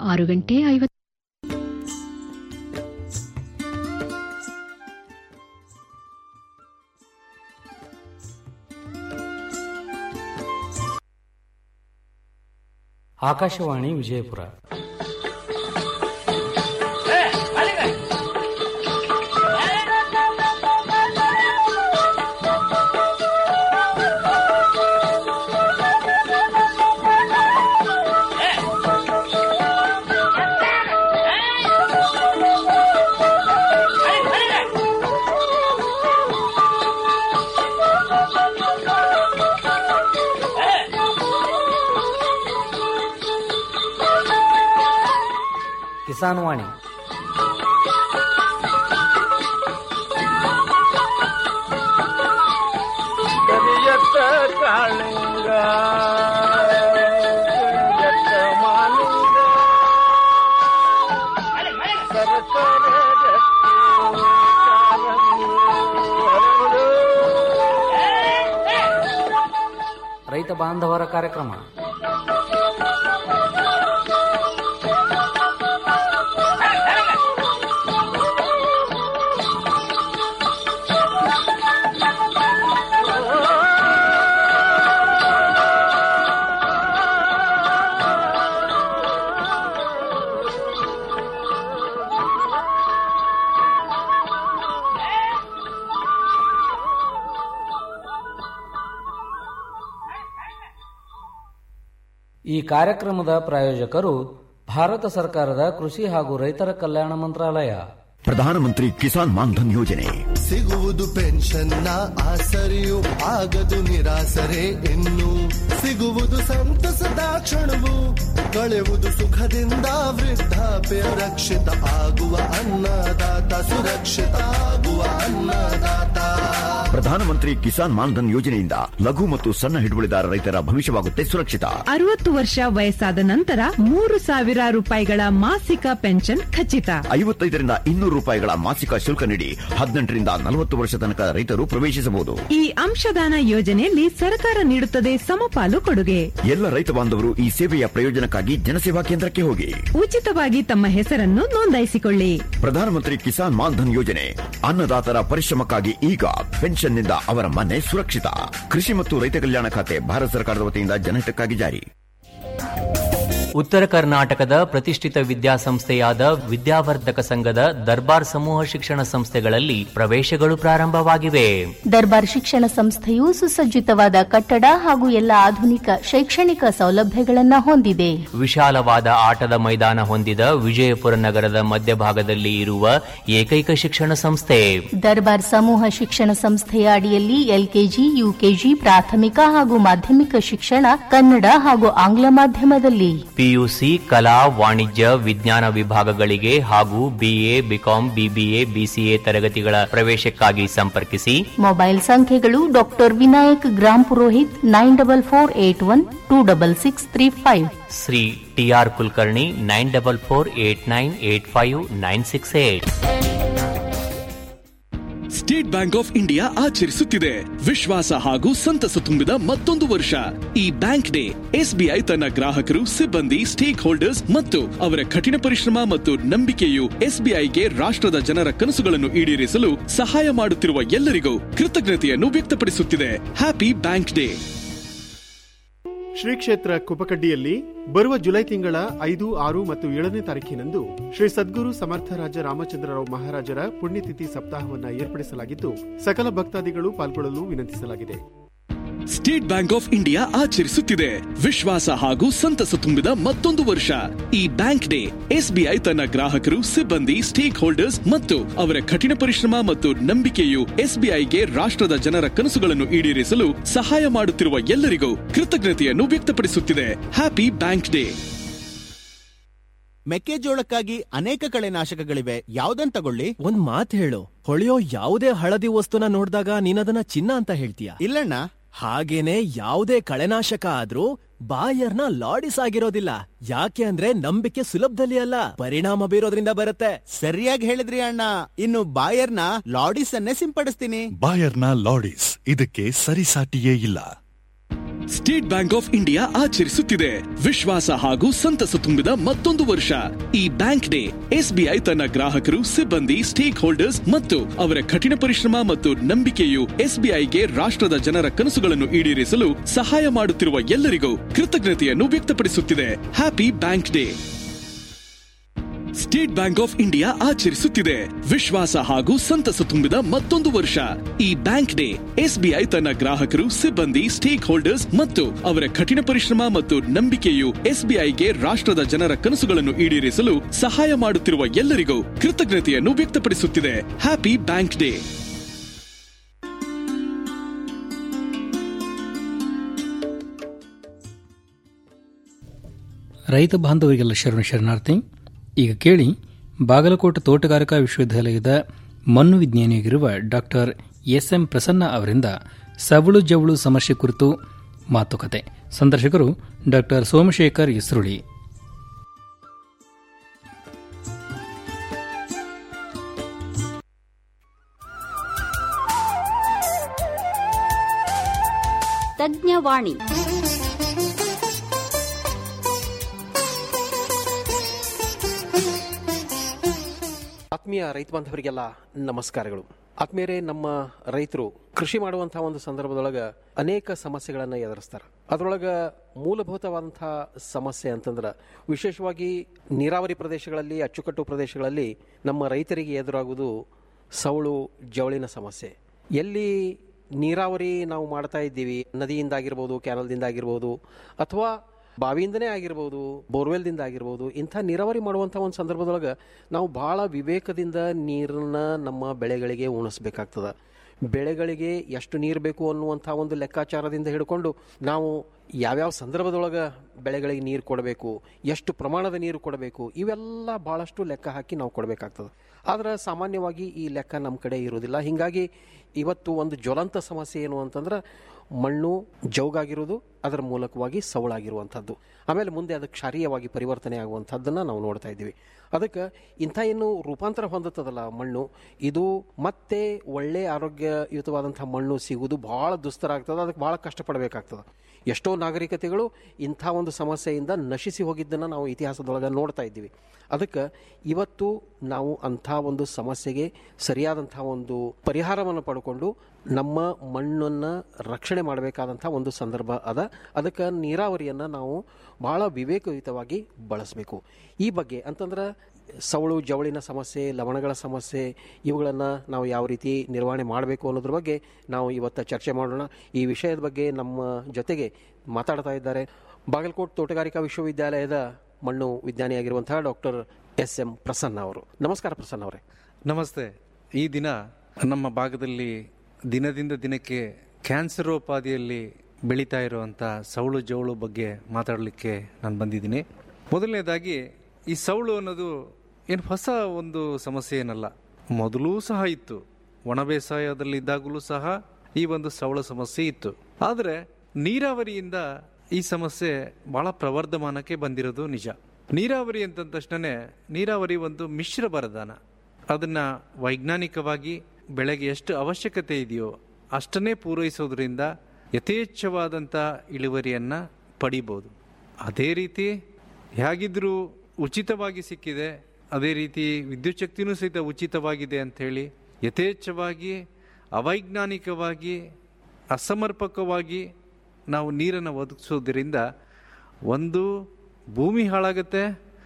ಆರು ಗಂಟೆ ಐವತ್ತು ಆಕಾಶವಾಣಿ ವಿಜಯಪುರ ಕಿಸಾನ್ ವಾಣಿ ಕರಿಯತ್ತ ಕಾಳಿಂಗ ಕರಿಯತ್ತ ಮಾಲಿಂಗ ಸರಸರ ರಕ್ತಿ ಕಾರಂಗಿ ಹರಡು. ರೈತ ಬಾಂಧವರ ಕಾರ್ಯಕ್ರಮ ಈ ಕಾರ್ಯಕ್ರಮದ ಪ್ರಾಯೋಜಕರು ಭಾರತ ಸರ್ಕಾರದ ಕೃಷಿ ಹಾಗೂ ರೈತರ ಕಲ್ಯಾಣ ಮಂತ್ರಾಲಯ ಪ್ರಧಾನಮಂತ್ರಿ ಕಿಸಾನ್ ಮಾನ್ಧನ್ ಯೋಜನೆ ಸಿಗುವುದು ಪೆನ್ಷನ್ನ ಆಸರೆಯು ಆಗದು ನಿರಾಸರೆ ಇನ್ನು ಸಿಗುವುದು ಸಂತಸದ ಕ್ಷಣವು ಕಳೆಯುವುದು ಸುಖದಿಂದ ವೃದ್ಧಾಪ್ಯ ರಕ್ಷಿತ ಆಗುವ ಅನ್ನದಾತ ಸುರಕ್ಷಿತ ಆಗುವ ಅನ್ನದಾತ ಪ್ರಧಾನಮಂತ್ರಿ ಕಿಸಾನ್ ಮಾನ್ಧನ್ ಯೋಜನೆಯಿಂದ ಲಘು ಮತ್ತು ಸಣ್ಣ ಹಿಡುವಳಿದಾರ ರೈತರ ಭವಿಷ್ಯವಾಗುತ್ತೆ ಸುರಕ್ಷಿತ ಅರವತ್ತು ವರ್ಷ ವಯಸ್ಸಾದ ನಂತರ ಮೂರು ಸಾವಿರ ರೂಪಾಯಿಗಳ ಮಾಸಿಕ ಪೆನ್ಷನ್ ಖಚಿತ ಐವತ್ತೈದರಿಂದ ಇನ್ನೂರು ರೂಪಾಯಿಗಳ ಮಾಸಿಕ ಶುಲ್ಕ ನೀಡಿ ಹದಿನೆಂಟರಿಂದ ನಲವತ್ತು ವರ್ಷ ತನಕ ರೈತರು ಪ್ರವೇಶಿಸಬಹುದು ಈ ಅಂಶದಾನ ಯೋಜನೆಯಲ್ಲಿ ಸರ್ಕಾರ ನೀಡುತ್ತದೆ ಸಮಪಾಲು ಕೊಡುಗೆ ಎಲ್ಲ ರೈತ ಬಾಂಧವರು ಈ ಸೇವೆಯ ಪ್ರಯೋಜನಕ್ಕಾಗಿ ಜನಸೇವಾ ಕೇಂದ್ರಕ್ಕೆ ಹೋಗಿ ಉಚಿತವಾಗಿ ತಮ್ಮ ಹೆಸರನ್ನು ನೋಂದಾಯಿಸಿಕೊಳ್ಳಿ ಪ್ರಧಾನಮಂತ್ರಿ ಕಿಸಾನ್ ಮಾನ್ಧನ್ ಯೋಜನೆ ಅನ್ನದಾತರ ಪರಿಶ್ರಮಕ್ಕಾಗಿ ಈಗ ಪೆನ್ಷನ್ನಿಂದ ಅವರ ಮನೆ ಸುರಕ್ಷಿತ ಕೃಷಿ ಮತ್ತು ರೈತ ಕಲ್ಯಾಣ ಖಾತೆ ಭಾರತ ಸರ್ಕಾರದ ವತಿಯಿಂದ ಜನಹಿತಕ್ಕಾಗಿ ಜಾರಿ ಉತ್ತರ ಕರ್ನಾಟಕದ ಪ್ರತಿಷ್ಠಿತ ವಿದ್ಯಾಸಂಸ್ಥೆಯಾದ ವಿದ್ಯಾವರ್ಧಕ ಸಂಘದ ದರ್ಬಾರ್ ಸಮೂಹ ಶಿಕ್ಷಣ ಸಂಸ್ಥೆಗಳಲ್ಲಿ ಪ್ರವೇಶಗಳು ಪ್ರಾರಂಭವಾಗಿವೆ ದರ್ಬಾರ್ ಶಿಕ್ಷಣ ಸಂಸ್ಥೆಯು ಸುಸಜ್ಜಿತವಾದ ಕಟ್ಟಡ ಹಾಗೂ ಎಲ್ಲ ಆಧುನಿಕ ಶೈಕ್ಷಣಿಕ ಸೌಲಭ್ಯಗಳನ್ನು ಹೊಂದಿದೆ ವಿಶಾಲವಾದ ಆಟದ ಮೈದಾನ ಹೊಂದಿದ ವಿಜಯಪುರ ನಗರದ ಮಧ್ಯಭಾಗದಲ್ಲಿ ಇರುವ ಏಕೈಕ ಶಿಕ್ಷಣ ಸಂಸ್ಥೆ ದರ್ಬಾರ್ ಸಮೂಹ ಶಿಕ್ಷಣ ಸಂಸ್ಥೆಯ ಅಡಿಯಲ್ಲಿ ಎಲ್ಕೆಜಿ ಯುಕೆಜಿ ಪ್ರಾಥಮಿಕ ಹಾಗೂ ಮಾಧ್ಯಮಿಕ ಶಿಕ್ಷಣ ಕನ್ನಡ ಹಾಗೂ ಆಂಗ್ಲ ಮಾಧ್ಯಮದಲ್ಲಿ ಪಿಯುಸಿ ಕಲಾ ವಾಣಿಜ್ಯ ವಿಜ್ಞಾನ ವಿಭಾಗಗಳಿಗೆ ಹಾಗೂ ಬಿಎ ಬಿಕಾಂ ಬಿಬಿಎ ಬಿಸಿಎ ತರಗತಿಗಳ ಪ್ರವೇಶಕ್ಕಾಗಿ ಸಂಪರ್ಕಿಸಿ ಮೊಬೈಲ್ ಸಂಖ್ಯೆಗಳು doctor Vinayak Gram Purohit nine double four eight one two double six three five Shri T R Kulkarni nine double four eight nine eight five nine six eight State Bank of India ಆಚರಿಸುತ್ತಿದೆ ವಿಶ್ವಾಸ ಹಾಗೂ ಸಂತಸ ತುಂಬಿದ ಮತ್ತೊಂದು ವರ್ಷ ಈ ಬ್ಯಾಂಕ್ ಡೇ ಎಸ್ಬಿಐ ತನ್ನ ಗ್ರಾಹಕರು ಸಿಬ್ಬಂದಿ ಸ್ಟೇಕ್ ಹೋಲ್ಡರ್ಸ್ ಮತ್ತು ಅವರ ಕಠಿಣ ಪರಿಶ್ರಮ ಮತ್ತು ನಂಬಿಕೆಯು ಎಸ್ಬಿಐಗೆ ರಾಷ್ಟ್ರದ ಜನರ ಕನಸುಗಳನ್ನು ಈಡೇರಿಸಲು ಸಹಾಯ ಮಾಡುತ್ತಿರುವ ಎಲ್ಲರಿಗೂ ಕೃತಜ್ಞತೆಯನ್ನು ವ್ಯಕ್ತಪಡಿಸುತ್ತಿದೆ ಹ್ಯಾಪಿ ಬ್ಯಾಂಕ್ ಡೇ ಶ್ರೀ ಕ್ಷೇತ್ರ ಕುಪಕಡ್ಡಿಯಲ್ಲಿ ಬರುವ ಜುಲೈ ತಿಂಗಳ ಐದು ಆರು ಮತ್ತು ಏಳನೇ ತಾರೀಖಿನಂದು ಶ್ರೀ ಸದ್ಗುರು ಸಮರ್ಥರಾಜ ರಾಮಚಂದ್ರರಾವ್ ಮಹಾರಾಜರ ಪುಣ್ಯತಿಥಿ ಸಪ್ತಾಹವನ್ನ ಏರ್ಪಡಿಸಲಾಗಿದ್ದು ಸಕಲ ಭಕ್ತಾದಿಗಳು ಪಾಲ್ಗೊಳ್ಳಲು ವಿನಂತಿಸಲಾಗಿದೆ ಸ್ಟೇಟ್ ಬ್ಯಾಂಕ್ ಆಫ್ ಇಂಡಿಯಾ ಆಚರಿಸುತ್ತಿದೆ ವಿಶ್ವಾಸ ಹಾಗೂ ಸಂತಸ ತುಂಬಿದ ಮತ್ತೊಂದು ವರ್ಷ ಈ ಬ್ಯಾಂಕ್ ಡೇ ಎಸ್ಬಿಐ ತನ್ನ ಗ್ರಾಹಕರು ಸಿಬ್ಬಂದಿ ಸ್ಟೇಕ್ ಹೋಲ್ಡರ್ಸ್ ಮತ್ತು ಅವರ ಕಠಿಣ ಪರಿಶ್ರಮ ಮತ್ತು ನಂಬಿಕೆಯು ಎಸ್ಬಿಐಗೆ ರಾಷ್ಟ್ರದ ಜನರ ಕನಸುಗಳನ್ನು ಈಡೇರಿಸಲು ಸಹಾಯ ಮಾಡುತ್ತಿರುವ ಎಲ್ಲರಿಗೂ ಕೃತಜ್ಞತೆಯನ್ನು ವ್ಯಕ್ತಪಡಿಸುತ್ತಿದೆ ಹ್ಯಾಪಿ ಬ್ಯಾಂಕ್ ಡೇ ಮೆಕ್ಕೆಜೋಳಕ್ಕಾಗಿ ಅನೇಕ ಕಳೆನಾಶಕಗಳಿವೆ ಯಾವ್ದನ್ ತಗೊಳ್ಳಿ ಒಂದ್ ಮಾತ್ ಹೇಳು ಹೊಳೆಯೋ ಯಾವುದೇ ಹಳದಿ ವಸ್ತುನ ನೋಡಿದಾಗ ನೀನದನ್ನ ಚಿನ್ನ ಅಂತ ಹೇಳ್ತೀಯ ಇಲ್ಲಣ್ಣ ಹಾಗೇನೆ ಯಾವುದೇ ಕಳೆನಾಶಕ ಆದ್ರೂ ಬಾಯರ್ನ ಲಾಡಿಸ್ ಆಗಿರೋದಿಲ್ಲ ಯಾಕೆ ಅಂದ್ರೆ ನಂಬಿಕೆ ಸುಲಭದಲ್ಲಿ ಅಲ್ಲ ಪರಿಣಾಮ ಬೀರೋದ್ರಿಂದ ಬರುತ್ತೆ ಸರಿಯಾಗಿ ಹೇಳಿದ್ರಿ ಅಣ್ಣ ಇನ್ನು ಬಾಯರ್ನ ಲಾಡಿಸ್ ಅನ್ನೇ ಸಿಂಪಡಿಸ್ತೀನಿ ಬಾಯರ್ನ ಲಾಡಿಸ್ ಇದಕ್ಕೆ ಸರಿಸಾಟಿಯೇ ಇಲ್ಲ ಸ್ಟೇಟ್ ಬ್ಯಾಂಕ್ ಆಫ್ ಇಂಡಿಯಾ ಆಚರಿಸುತ್ತಿದೆ ವಿಶ್ವಾಸ ಹಾಗೂ ಸಂತಸ ತುಂಬಿದ ಮತ್ತೊಂದು ವರ್ಷ ಈ ಬ್ಯಾಂಕ್ ಡೇ ಎಸ್ಬಿಐ ತನ್ನ ಗ್ರಾಹಕರು ಸಿಬ್ಬಂದಿ ಸ್ಟೇಕ್ ಹೋಲ್ಡರ್ಸ್ ಮತ್ತು ಅವರ ಕಠಿಣ ಪರಿಶ್ರಮ ಮತ್ತು ನಂಬಿಕೆಯು ಎಸ್ಬಿಐಗೆ ರಾಷ್ಟ್ರದ ಜನರ ಕನಸುಗಳನ್ನು ಈಡೇರಿಸಲು ಸಹಾಯ ಮಾಡುತ್ತಿರುವ ಎಲ್ಲರಿಗೂ ಕೃತಜ್ಞತೆಯನ್ನು ವ್ಯಕ್ತಪಡಿಸುತ್ತಿದೆ happy bank day State Bank of India ಆಚರಿಸುತ್ತಿದೆ ವಿಶ್ವಾಸ ಹಾಗೂ ಸಂತಸ ತುಂಬಿದ ಮತ್ತೊಂದು ವರ್ಷ ಈ ಬ್ಯಾಂಕ್ ಡೇ ಎಸ್ಬಿಐ ತನ್ನ ಗ್ರಾಹಕರು ಸಿಬ್ಬಂದಿ ಸ್ಟೇಕ್ ಹೋಲ್ಡರ್ಸ್ ಮತ್ತು ಅವರ ಕಠಿಣ ಪರಿಶ್ರಮ ಮತ್ತು ನಂಬಿಕೆಯು ಎಸ್ಬಿಐಗೆ ರಾಷ್ಟ್ರದ ಜನರ ಕನಸುಗಳನ್ನು ಈಡೇರಿಸಲು ಸಹಾಯ ಮಾಡುತ್ತಿರುವ ಎಲ್ಲರಿಗೂ ಕೃತಜ್ಞತೆಯನ್ನು ವ್ಯಕ್ತಪಡಿಸುತ್ತಿದೆ ಹ್ಯಾಪಿ ಬ್ಯಾಂಕ್ ಡೇ ರೈತ ಬಾಂಧವರಿಗೆಲ್ಲ ಶರಣ ಶರಣಾರ್ಥಿ ಈಗ ಕೇಳಿ ಬಾಗಲಕೋಟೆ ತೋಟಗಾರಿಕಾ ವಿಶ್ವವಿದ್ಯಾಲಯದ ಮಣ್ಣು ವಿಜ್ಞಾನಿಯಾಗಿರುವ ಡಾಕ್ಟರ್ ಎಸ್ ಎಂ ಪ್ರಸನ್ನ ಅವರಿಂದ ಸವಳು ಜವಳು ಸಮಸ್ಯೆ ಕುರಿತು ಮಾತುಕತೆ ಸಂದರ್ಶಕರು ಡಾಕ್ಟರ್ ಸೋಮಶೇಖರ್ ಇಸ್ರುಳಿ ತಜ್ಞವಾಣಿ ಆತ್ಮೀಯ ರೈತ ಬಾಂಧವರಿಗೆಲ್ಲ ನಮಸ್ಕಾರಗಳು ಆತ್ಮೀಯರೇ ನಮ್ಮ ರೈತರು ಕೃಷಿ ಮಾಡುವಂತಹ ಒಂದು ಸಂದರ್ಭದೊಳಗ ಅನೇಕ ಸಮಸ್ಯೆಗಳನ್ನು ಎದುರಿಸ್ತಾರೆ ಅದರೊಳಗ ಮೂಲಭೂತವಾದಂತಹ ಸಮಸ್ಯೆ ಅಂತಂದ್ರೆ ವಿಶೇಷವಾಗಿ ನೀರಾವರಿ ಪ್ರದೇಶಗಳಲ್ಲಿ ಅಚ್ಚುಕಟ್ಟು ಪ್ರದೇಶಗಳಲ್ಲಿ ನಮ್ಮ ರೈತರಿಗೆ ಎದುರಾಗುವುದು ಸವಳು ಜವಳಿನ ಸಮಸ್ಯೆ ಎಲ್ಲಿ ನೀರಾವರಿ ನಾವು ಮಾಡ್ತಾ ಇದ್ದೀವಿ ನದಿಯಿಂದಾಗಿರ್ಬೋದು ಕ್ಯಾನಲ್ದಿಂದ ಆಗಿರ್ಬೋದು ಅಥವಾ ಬಾವಿಯಿಂದನೇ ಆಗಿರ್ಬೋದು ಬೋರ್ವೆಲ್ದಿಂದ ಆಗಿರ್ಬೋದು ಇಂಥ ನೀರಾವರಿ ಮಾಡುವಂಥ ಒಂದು ಸಂದರ್ಭದೊಳಗೆ ನಾವು ಭಾಳ ವಿವೇಕದಿಂದ ನೀರನ್ನ ನಮ್ಮ ಬೆಳೆಗಳಿಗೆ ಉಣಿಸ್ಬೇಕಾಗ್ತದೆ ಬೆಳೆಗಳಿಗೆ ಎಷ್ಟು ನೀರು ಬೇಕು ಅನ್ನುವಂಥ ಒಂದು ಲೆಕ್ಕಾಚಾರದಿಂದ ಹಿಡ್ಕೊಂಡು ನಾವು ಯಾವ್ಯಾವ ಸಂದರ್ಭದೊಳಗೆ ಬೆಳೆಗಳಿಗೆ ನೀರು ಕೊಡಬೇಕು ಎಷ್ಟು ಪ್ರಮಾಣದ ನೀರು ಕೊಡಬೇಕು ಇವೆಲ್ಲ ಭಾಳಷ್ಟು ಲೆಕ್ಕ ಹಾಕಿ ನಾವು ಕೊಡಬೇಕಾಗ್ತದೆ ಆದರೆ ಸಾಮಾನ್ಯವಾಗಿ ಈ ಲೆಕ್ಕ ನಮ್ಮ ಕಡೆ ಇರೋದಿಲ್ಲ ಹೀಗಾಗಿ ಇವತ್ತು ಒಂದು ಜ್ವಲಂತ ಸಮಸ್ಯೆ ಏನು ಅಂತಂದ್ರೆ ಮಣ್ಣು ಜೌಗಾಗಿರೋದು ಅದರ ಮೂಲಕವಾಗಿ ಸವಳಾಗಿರುವಂಥದ್ದು ಆಮೇಲೆ ಮುಂದೆ ಅದು ಕ್ಷಾರೀಯವಾಗಿ ಪರಿವರ್ತನೆ ಆಗುವಂಥದ್ದನ್ನು ನಾವು ನೋಡ್ತಾ ಇದ್ದೀವಿ ಅದಕ್ಕೆ ಇಂಥ ಏನು ರೂಪಾಂತರ ಹೊಂದುತ್ತದಲ್ಲ ಮಣ್ಣು ಇದು ಮತ್ತೆ ಒಳ್ಳೆ ಆರೋಗ್ಯಯುತವಾದಂಥ ಮಣ್ಣು ಸಿಗುವುದು ಭಾಳ ದುಸ್ತರ ಆಗ್ತದೆ ಅದಕ್ಕೆ ಭಾಳ ಕಷ್ಟಪಡಬೇಕಾಗ್ತದೆ ಎಷ್ಟೋ ನಾಗರಿಕತೆಗಳು ಇಂಥ ಒಂದು ಸಮಸ್ಯೆಯಿಂದ ನಶಿಸಿ ಹೋಗಿದ್ದನ್ನು ನಾವು ಇತಿಹಾಸದೊಳಗೆ ನೋಡ್ತಾ ಇದ್ದೀವಿ ಅದಕ್ಕೆ ಇವತ್ತು ನಾವು ಅಂಥ ಒಂದು ಸಮಸ್ಯೆಗೆ ಸರಿಯಾದಂಥ ಒಂದು ಪರಿಹಾರವನ್ನು ಪಡ್ಕೊಂಡು ನಮ್ಮ ಮಣ್ಣನ್ನು ರಕ್ಷಣೆ ಮಾಡಬೇಕಾದಂಥ ಒಂದು ಸಂದರ್ಭ ಅದ ಅದಕ್ಕೆ ನೀರಾವರಿಯನ್ನು ನಾವು ಭಾಳ ವಿವೇಕಯುತವಾಗಿ ಬಳಸಬೇಕು ಈ ಬಗ್ಗೆ ಅಂತಂದ್ರೆ ಸವಳು ಜವಳಿನ ಸಮಸ್ಯೆ ಲವಣಗಳ ಸಮಸ್ಯೆ ಇವುಗಳನ್ನು ನಾವು ಯಾವ ರೀತಿ ನಿರ್ವಹಣೆ ಮಾಡಬೇಕು ಅನ್ನೋದ್ರ ಬಗ್ಗೆ ನಾವು ಇವತ್ತು ಚರ್ಚೆ ಮಾಡೋಣ ಈ ವಿಷಯದ ಬಗ್ಗೆ ನಮ್ಮ ಜೊತೆಗೆ ಮಾತಾಡ್ತಾ ಇದ್ದಾರೆ ಬಾಗಲಕೋಟ್ ತೋಟಗಾರಿಕಾ ವಿಶ್ವವಿದ್ಯಾಲಯದ ಮಣ್ಣು ವಿಜ್ಞಾನಿಯಾಗಿರುವಂತಹ ಡಾಕ್ಟರ್ ಎಸ್ ಎಂ ಪ್ರಸನ್ನ ಅವರು ನಮಸ್ಕಾರ ಪ್ರಸನ್ನ ಅವರೇ ನಮಸ್ತೆ ಈ ದಿನ ನಮ್ಮ ಭಾಗದಲ್ಲಿ ದಿನದಿಂದ ದಿನಕ್ಕೆ ಕ್ಯಾನ್ಸರೋಪಾದಿಯಲ್ಲಿ ಬೆಳೀತಾ ಇರುವಂಥ ಸವಳು ಜವಳು ಬಗ್ಗೆ ಮಾತಾಡಲಿಕ್ಕೆ ನಾನು ಬಂದಿದ್ದೀನಿ ಮೊದಲನೇದಾಗಿ ಈ ಸವಳು ಅನ್ನೋದು ಏನು ಹೊಸ ಒಂದು ಸಮಸ್ಯೆ ಏನಲ್ಲ ಮೊದಲೂ ಸಹ ಇತ್ತು ಒಣ ಬೇಸಾಯದಲ್ಲಿದ್ದಾಗಲೂ ಸಹ ಈ ಒಂದು ಸವಳ ಸಮಸ್ಯೆ ಇತ್ತು ಆದರೆ ನೀರಾವರಿಯಿಂದ ಈ ಸಮಸ್ಯೆ ಬಹಳ ಪ್ರವರ್ಧಮಾನಕ್ಕೆ ಬಂದಿರೋದು ನಿಜ ನೀರಾವರಿ ಅಂತಂದ ತಕ್ಷಣ ನೀರಾವರಿ ಒಂದು ಮಿಶ್ರ ಬರದಾನ ಅದನ್ನ ವೈಜ್ಞಾನಿಕವಾಗಿ ಬೆಳೆಗೆ ಎಷ್ಟು ಅವಶ್ಯಕತೆ ಇದೆಯೋ ಅಷ್ಟನ್ನೇ ಪೂರೈಸೋದ್ರಿಂದ ಯಥೇಚ್ಛವಾದಂಥ ಇಳುವರಿಯನ್ನ ಪಡಿಬೋದು ಅದೇ ರೀತಿ ಹೇಗಿದ್ರೂ ಉಚಿತವಾಗಿ ಸಿಕ್ಕಿದೆ ಅದೇ ರೀತಿ ವಿದ್ಯುತ್ ಶಕ್ತಿನೂ ಸಹಿತ ಉಚಿತವಾಗಿದೆ ಅಂಥೇಳಿ ಯಥೇಚ್ಛವಾಗಿ ಅವೈಜ್ಞಾನಿಕವಾಗಿ ಅಸಮರ್ಪಕವಾಗಿ ನಾವು ನೀರನ್ನು ಒದಗಿಸೋದ್ರಿಂದ ಒಂದು ಭೂಮಿ ಹಾಳಾಗುತ್ತೆ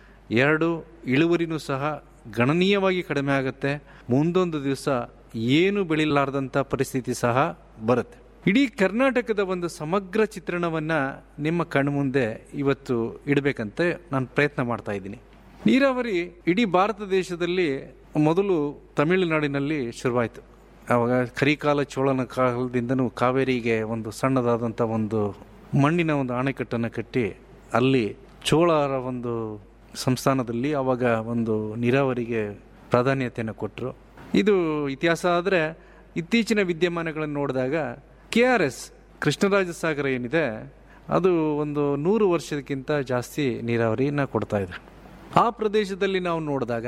ಎರಡು ಇಳುವರಿನೂ ಸಹ ಗಣನೀಯವಾಗಿ ಕಡಿಮೆ ಆಗುತ್ತೆ ಮುಂದೊಂದು ದಿವಸ ಏನು ಬೆಳಿಲಾರ್ದಂಥ ಪರಿಸ್ಥಿತಿ ಸಹ ಬರುತ್ತೆ ಇಡೀ ಕರ್ನಾಟಕದ ಒಂದು ಸಮಗ್ರ ಚಿತ್ರಣವನ್ನ ನಿಮ್ಮ ಕಣ್ಮುಂದೆ ಇವತ್ತು ಇಡಬೇಕಂತ ನಾನು ಪ್ರಯತ್ನ ಮಾಡ್ತಾ ಇದ್ದೀನಿ ನೀರಾವರಿ ಇಡೀ ಭಾರತ ದೇಶದಲ್ಲಿ ಮೊದಲು ತಮಿಳುನಾಡಿನಲ್ಲಿ ಶುರುವಾಯಿತು ಆವಾಗ ಕರಿಕಾಲ ಚೋಳನ ಕಾಲದಿಂದನೂ ಕಾವೇರಿಗೆ ಒಂದು ಸಣ್ಣದಾದಂಥ ಒಂದು ಮಣ್ಣಿನ ಒಂದು ಅಣೆಕಟ್ಟನ್ನು ಕಟ್ಟಿ ಅಲ್ಲಿ ಚೋಳರ ಒಂದು ಸಂಸ್ಥಾನದಲ್ಲಿ ಆವಾಗ ಒಂದು ನೀರಾವರಿಗೆ ಪ್ರಾಧಾನ್ಯತೆಯನ್ನು ಕೊಟ್ಟರು ಇದು ಇತಿಹಾಸ ಆದರೆ ಇತ್ತೀಚಿನ ವಿದ್ಯಮಾನಗಳನ್ನು ನೋಡಿದಾಗ K R S Krishnaraja Sagara ಏನಿದೆ ಅದು ಒಂದು ನೂರು ವರ್ಷಕ್ಕಿಂತ ಜಾಸ್ತಿ ನೀರಾವರಿನ ಕೊಡ್ತಾ ಇದೆ ಆ ಪ್ರದೇಶದಲ್ಲಿ ನಾವು ನೋಡಿದಾಗ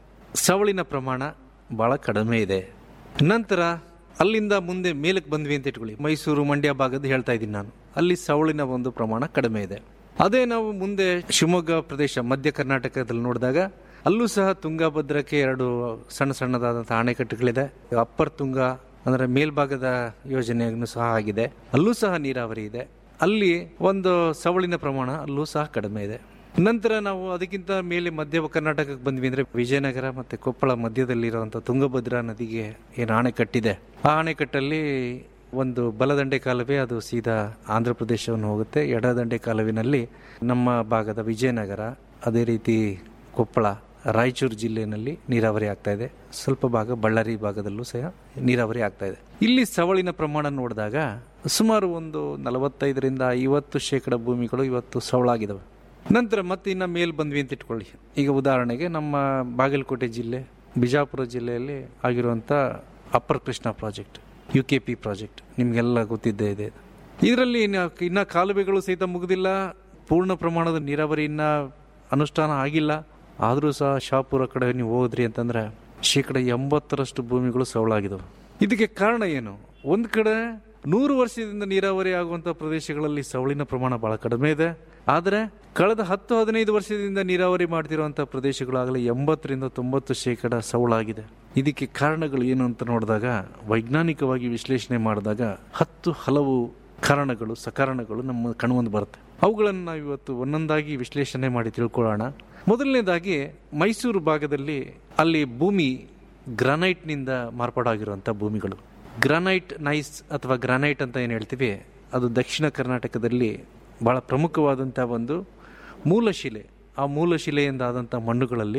ಸವಳಿನ ಪ್ರಮಾಣ ಭಾಳ ಕಡಿಮೆ ಇದೆ ನಂತರ ಅಲ್ಲಿಂದ ಮುಂದೆ ಮೇಲಕ್ಕೆ ಬಂದ್ವಿ ಅಂತ ಇಟ್ಕೊಳ್ಳಿ ಮೈಸೂರು ಮಂಡ್ಯ ಭಾಗದ ಹೇಳ್ತಾ ಇದ್ದೀನಿ ನಾನು ಅಲ್ಲಿ ಸವಳಿನ ಒಂದು ಪ್ರಮಾಣ ಕಡಿಮೆ ಇದೆ ಅದೇ ನಾವು ಮುಂದೆ ಶಿವಮೊಗ್ಗ ಪ್ರದೇಶ ಮಧ್ಯ ಕರ್ನಾಟಕದಲ್ಲಿ ನೋಡಿದಾಗ ಅಲ್ಲೂ ಸಹ ತುಂಗಭದ್ರಕ್ಕೆ ಎರಡು ಸಣ್ಣ ಸಣ್ಣದಾದಂತಹ ಅಣೆಕಟ್ಟುಗಳಿದೆ ಅಪ್ಪರ್ ತುಂಗ ಅಂದ್ರೆ ಮೇಲ್ಭಾಗದ ಯೋಜನೆಯನ್ನು ಸಹ ಆಗಿದೆ ಅಲ್ಲೂ ಸಹ ನೀರಾವರಿ ಇದೆ ಅಲ್ಲಿ ಒಂದು ಸವಳಿನ ಪ್ರಮಾಣ ಅಲ್ಲೂ ಸಹ ಕಡಿಮೆ ಇದೆ ನಂತರ ನಾವು ಅದಕ್ಕಿಂತ ಮೇಲೆ ಮಧ್ಯ ಕರ್ನಾಟಕಕ್ಕೆ ಬಂದ್ವಿ ಅಂದ್ರೆ ವಿಜಯನಗರ ಮತ್ತೆ ಕೊಪ್ಪಳ ಮಧ್ಯದಲ್ಲಿರುವಂತಹ ತುಂಗಭದ್ರಾ ನದಿಗೆ ಏನು ಅಣೆಕಟ್ಟಿದೆ ಆ ಅಣೆಕಟ್ಟಲ್ಲಿ ಒಂದು ಬಲದಂಡೆ ಕಾಲುವೆ ಅದು ಸೀದಾ ಆಂಧ್ರ ಪ್ರದೇಶವನ್ನು ಹೋಗುತ್ತೆ ಎಡದಂಡೆ ಕಾಲುವಿನಲ್ಲಿ ನಮ್ಮ ಭಾಗದ ವಿಜಯನಗರ ಅದೇ ರೀತಿ ಕೊಪ್ಪಳ ರಾಯಚೂರು ಜಿಲ್ಲೆಯಲ್ಲಿ ನೀರಾವರಿ ಆಗ್ತಾ ಇದೆ ಸ್ವಲ್ಪ ಭಾಗ ಬಳ್ಳಾರಿ ಭಾಗದಲ್ಲೂ ಸಹ ನೀರಾವರಿ ಆಗ್ತಾ ಇದೆ ಇಲ್ಲಿ ಸವಳಿನ ಪ್ರಮಾಣ ನೋಡಿದಾಗ ಸುಮಾರು ಒಂದು ನಲವತ್ತೈದರಿಂದ ಐವತ್ತು ಶೇಕಡ ಭೂಮಿಗಳು ಇವತ್ತು ಸವಳಾಗಿದ್ದಾವೆ ನಂತರ ಮತ್ತೆ ಇನ್ನ ಮೇಲ್ ಬಂದ್ವಿ ಅಂತ ಇಟ್ಕೊಳ್ಳಿ ಈಗ ಉದಾಹರಣೆಗೆ ನಮ್ಮ ಬಾಗಲಕೋಟೆ ಜಿಲ್ಲೆ ಬಿಜಾಪುರ ಜಿಲ್ಲೆಯಲ್ಲಿ ಆಗಿರುವಂತ upper Krishna project U K P project ನಿಮಗೆಲ್ಲ ಗೊತ್ತಿದ್ದೇ ಇದೆ ಇದರಲ್ಲಿ ಇನ್ನ ಇನ್ನ ಕಾಲುವೆಗಳು ಸಹಿತ ಮುಗಿದಿಲ್ಲ ಪೂರ್ಣ ಪ್ರಮಾಣದ ನೀರಾವರಿ ಇನ್ನ ಅನುಷ್ಠಾನ ಆಗಿಲ್ಲ ಆದರೂ ಸಹ ಶಾಪುರ ಕಡೆ ನೀವು ಹೋದ್ರಿ ಅಂತಂದ್ರೆ ಶೇಕಡ ಎಂಬತ್ತರಷ್ಟು ಭೂಮಿಗಳು ಸವಳಾಗಿದ್ದಾವೆ ಇದಕ್ಕೆ ಕಾರಣ ಏನು ಒಂದ್ ಕಡೆ ನೂರು ವರ್ಷದಿಂದ ನೀರಾವರಿ ಆಗುವಂತಹ ಪ್ರದೇಶಗಳಲ್ಲಿ ಸವಳಿನ ಪ್ರಮಾಣ ಬಹಳ ಕಡಿಮೆ ಇದೆ ಆದರೆ ಕಳೆದ ಹತ್ತು ಹದಿನೈದು ವರ್ಷದಿಂದ ನೀರಾವರಿ ಮಾಡ್ತಿರುವಂತಹ ಪ್ರದೇಶಗಳಾಗಲಿ ಎಂಬತ್ತರಿಂದ ತೊಂಬತ್ತು ಶೇಕಡ ಸವಳಾಗಿದೆ ಇದಕ್ಕೆ ಕಾರಣಗಳು ಏನು ಅಂತ ನೋಡಿದಾಗ ವೈಜ್ಞಾನಿಕವಾಗಿ ವಿಶ್ಲೇಷಣೆ ಮಾಡಿದಾಗ ಹತ್ತು ಹಲವು ಕಾರಣಗಳು ಸಕಾರಣಗಳು ನಮ್ಮ ಕಣ್ಮುಂದೆ ಬರುತ್ತೆ ಅವುಗಳನ್ನು ನಾವು ಇವತ್ತು ಒಂದೊಂದಾಗಿ ವಿಶ್ಲೇಷಣೆ ಮಾಡಿ ತಿಳ್ಕೊಳ್ಳೋಣ ಮೊದಲನೇದಾಗಿ ಮೈಸೂರು ಭಾಗದಲ್ಲಿ ಅಲ್ಲಿ ಭೂಮಿ ಗ್ರಾನೈಟ್ನಿಂದ ಮಾರ್ಪಾಡಾಗಿರುವಂಥ ಭೂಮಿಗಳು ಗ್ರಾನೈಟ್ ನೈಸ್ ಅಥವಾ ಗ್ರಾನೈಟ್ ಅಂತ ಏನು ಹೇಳ್ತೀವಿ ಅದು ದಕ್ಷಿಣ ಕರ್ನಾಟಕದಲ್ಲಿ ಬಹಳ ಪ್ರಮುಖವಾದಂಥ ಒಂದು ಮೂಲಶಿಲೆ ಆ ಮೂಲಶಿಲೆಯಿಂದ ಆದಂಥ ಮಣ್ಣುಗಳಲ್ಲಿ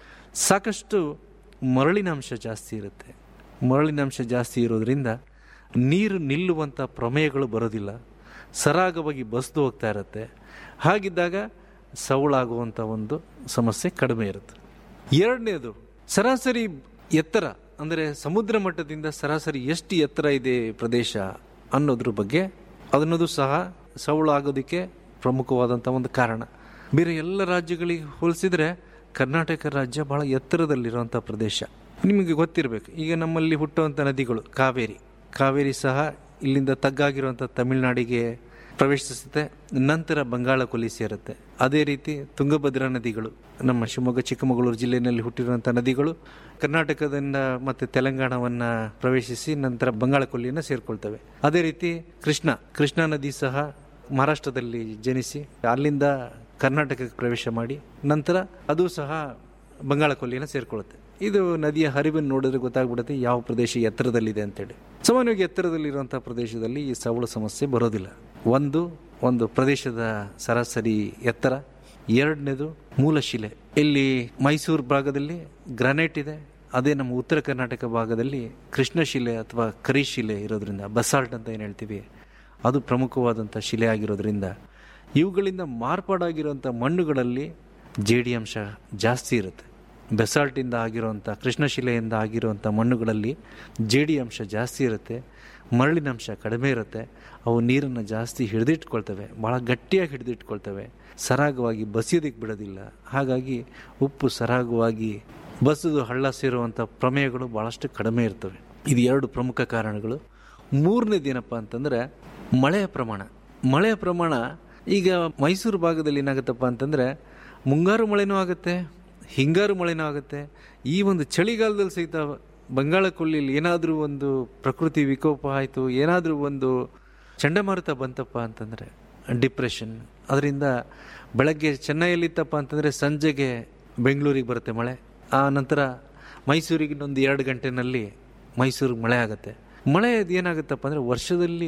ಸಾಕಷ್ಟು ಮರಳಿನಾಂಶ ಜಾಸ್ತಿ ಇರುತ್ತೆ ಮರಳಿನಾಂಶ ಜಾಸ್ತಿ ಇರೋದ್ರಿಂದ ನೀರು ನಿಲ್ಲುವಂಥ ಪ್ರಮೇಯಗಳು ಬರೋದಿಲ್ಲ ಸರಾಗವಾಗಿ ಬಸ್ದು ಹೋಗ್ತಾ ಇರುತ್ತೆ ಹಾಗಿದ್ದಾಗ ಸವಳಾಗುವಂಥ ಒಂದು ಸಮಸ್ಯೆ ಕಡಿಮೆ ಇರುತ್ತೆ ಎರಡನೇದು ಸರಾಸರಿ ಎತ್ತರ ಅಂದರೆ ಸಮುದ್ರ ಮಟ್ಟದಿಂದ ಸರಾಸರಿ ಎಷ್ಟು ಎತ್ತರ ಇದೆ ಪ್ರದೇಶ ಅನ್ನೋದ್ರ ಬಗ್ಗೆ ಅದನ್ನೋದು ಸಹ ಸವಳು ಆಗೋದಕ್ಕೆ ಪ್ರಮುಖವಾದಂಥ ಒಂದು ಕಾರಣ ಬೇರೆ ಎಲ್ಲ ರಾಜ್ಯಗಳಿಗೆ ಹೋಲಿಸಿದ್ರೆ ಕರ್ನಾಟಕ ರಾಜ್ಯ ಬಹಳ ಎತ್ತರದಲ್ಲಿರುವಂಥ ಪ್ರದೇಶ ನಿಮಗೆ ಗೊತ್ತಿರಬೇಕು ಈಗ ನಮ್ಮಲ್ಲಿ ಹುಟ್ಟುವಂಥ ನದಿಗಳು ಕಾವೇರಿ ಕಾವೇರಿ ಸಹ ಇಲ್ಲಿಂದ ತಗ್ಗಾಗಿರುವಂಥ ತಮಿಳುನಾಡಿಗೆ ಪ್ರವೇಶಿಸುತ್ತೆ ನಂತರ ಬಂಗಾಳ ಕೊಲ್ಲಿ ಸೇರುತ್ತೆ ಅದೇ ರೀತಿ ತುಂಗಭದ್ರಾ ನದಿಗಳು ನಮ್ಮ ಶಿವಮೊಗ್ಗ ಚಿಕ್ಕಮಗಳೂರು ಜಿಲ್ಲೆಯಲ್ಲಿ ಹುಟ್ಟಿರುವಂಥ ನದಿಗಳು ಕರ್ನಾಟಕದಿಂದ ಮತ್ತೆ ತೆಲಂಗಾಣವನ್ನ ಪ್ರವೇಶಿಸಿ ನಂತರ ಬಂಗಾಳ ಕೊಲ್ಲಿಯನ್ನು ಸೇರ್ಕೊಳ್ತವೆ ಅದೇ ರೀತಿ ಕೃಷ್ಣ ಕೃಷ್ಣಾ ನದಿ ಸಹ ಮಹಾರಾಷ್ಟ್ರದಲ್ಲಿ ಜನಿಸಿ ಅಲ್ಲಿಂದ ಕರ್ನಾಟಕಕ್ಕೆ ಪ್ರವೇಶ ಮಾಡಿ ನಂತರ ಅದು ಸಹ ಬಂಗಾಳ ಕೊಲ್ಲಿಯನ್ನು ಸೇರ್ಕೊಳ್ಳುತ್ತೆ ಇದು ನದಿಯ ಹರಿವನ್ನು ನೋಡಿದ್ರೆ ಗೊತ್ತಾಗ್ಬಿಡುತ್ತೆ ಯಾವ ಪ್ರದೇಶ ಎತ್ತರದಲ್ಲಿದೆ ಅಂತೇಳಿ ಸಾಮಾನ್ಯವಾಗಿ ಎತ್ತರದಲ್ಲಿರುವಂತಹ ಪ್ರದೇಶದಲ್ಲಿ ಈ ಸವಳು ಸಮಸ್ಯೆ ಬರೋದಿಲ್ಲ ಒಂದು ಒಂದು ಪ್ರದೇಶದ ಸರಾಸರಿ ಎತ್ತರ ಎರಡನೇದು ಮೂಲಶಿಲೆ ಇಲ್ಲಿ ಮೈಸೂರು ಭಾಗದಲ್ಲಿ ಗ್ರಾನೈಟ್ ಇದೆ ಅದೇ ನಮ್ಮ ಉತ್ತರ ಕರ್ನಾಟಕ ಭಾಗದಲ್ಲಿ ಕೃಷ್ಣಶಿಲೆ ಅಥವಾ ಕರಿಶಿಲೆ ಇರೋದ್ರಿಂದ ಬಸಾಲ್ಟ್ ಅಂತ ಏನು ಹೇಳ್ತೀವಿ ಅದು ಪ್ರಮುಖವಾದಂಥ ಶಿಲೆ ಆಗಿರೋದ್ರಿಂದ ಇವುಗಳಿಂದ ಮಾರ್ಪಾಡಾಗಿರುವಂಥ ಮಣ್ಣುಗಳಲ್ಲಿ ಜೇಡಿ ಅಂಶ ಜಾಸ್ತಿ ಇರುತ್ತೆ ಬೆಸಾಲ್ಟಿಂದ ಆಗಿರುವಂಥ ಕೃಷ್ಣಶಿಲೆಯಿಂದ ಆಗಿರುವಂಥ ಮಣ್ಣುಗಳಲ್ಲಿ ಜೇಡಿ ಅಂಶ ಜಾಸ್ತಿ ಇರುತ್ತೆ ಮರಳಿನ ಅಂಶ ಕಡಿಮೆ ಇರುತ್ತೆ ಅವು ನೀರನ್ನು ಜಾಸ್ತಿ ಹಿಡಿದಿಟ್ಕೊಳ್ತವೆ ಭಾಳ ಗಟ್ಟಿಯಾಗಿ ಹಿಡಿದಿಟ್ಕೊಳ್ತವೆ ಸರಾಗವಾಗಿ ಬಸಿಯೋದಕ್ಕೆ ಬಿಡೋದಿಲ್ಲ ಹಾಗಾಗಿ ಉಪ್ಪು ಸರಾಗವಾಗಿ ಬಸದು ಹಳ್ಳ ಸೇರುವಂಥ ಪ್ರಮೇಯಗಳು ಭಾಳಷ್ಟು ಕಡಿಮೆ ಇರ್ತವೆ ಇದು ಎರಡು ಪ್ರಮುಖ ಕಾರಣಗಳು ಮೂರನೇದೇನಪ್ಪ ಅಂತಂದರೆ ಮಳೆಯ ಪ್ರಮಾಣ ಮಳೆಯ ಪ್ರಮಾಣ ಈಗ ಮೈಸೂರು ಭಾಗದಲ್ಲಿ ಏನಾಗುತ್ತಪ್ಪ ಅಂತಂದರೆ ಮುಂಗಾರು ಮಳೆನೂ ಆಗುತ್ತೆ ಹಿಂಗಾರು ಮಳೆನೂ ಆಗುತ್ತೆ ಈ ಒಂದು ಚಳಿಗಾಲದಲ್ಲಿ ಸಹಿತ ಬಂಗಾಳ ಕೊಲ್ಲಿಲಿ ಏನಾದರೂ ಒಂದು ಪ್ರಕೃತಿ ವಿಕೋಪ ಆಯಿತು ಏನಾದರೂ ಒಂದು ಚಂಡಮಾರುತ ಬಂತಪ್ಪ ಅಂತಂದರೆ ಡಿಪ್ರೆಷನ್ ಅದರಿಂದ ಬೆಳಗ್ಗೆ ಚೆನ್ನೈಯಲ್ಲಿತ್ತಪ್ಪ ಅಂತಂದರೆ ಸಂಜೆಗೆ ಬೆಂಗಳೂರಿಗೆ ಬರುತ್ತೆ ಮಳೆ ಆ ನಂತರ ಮೈಸೂರಿಗೆ ಇನ್ನೊಂದು ಎರಡು ಗಂಟೆನಲ್ಲಿ ಮೈಸೂರಿಗೆ ಮಳೆ ಆಗುತ್ತೆ ಮಳೆ ಏನಾಗುತ್ತಪ್ಪ ಅಂದರೆ ವರ್ಷದಲ್ಲಿ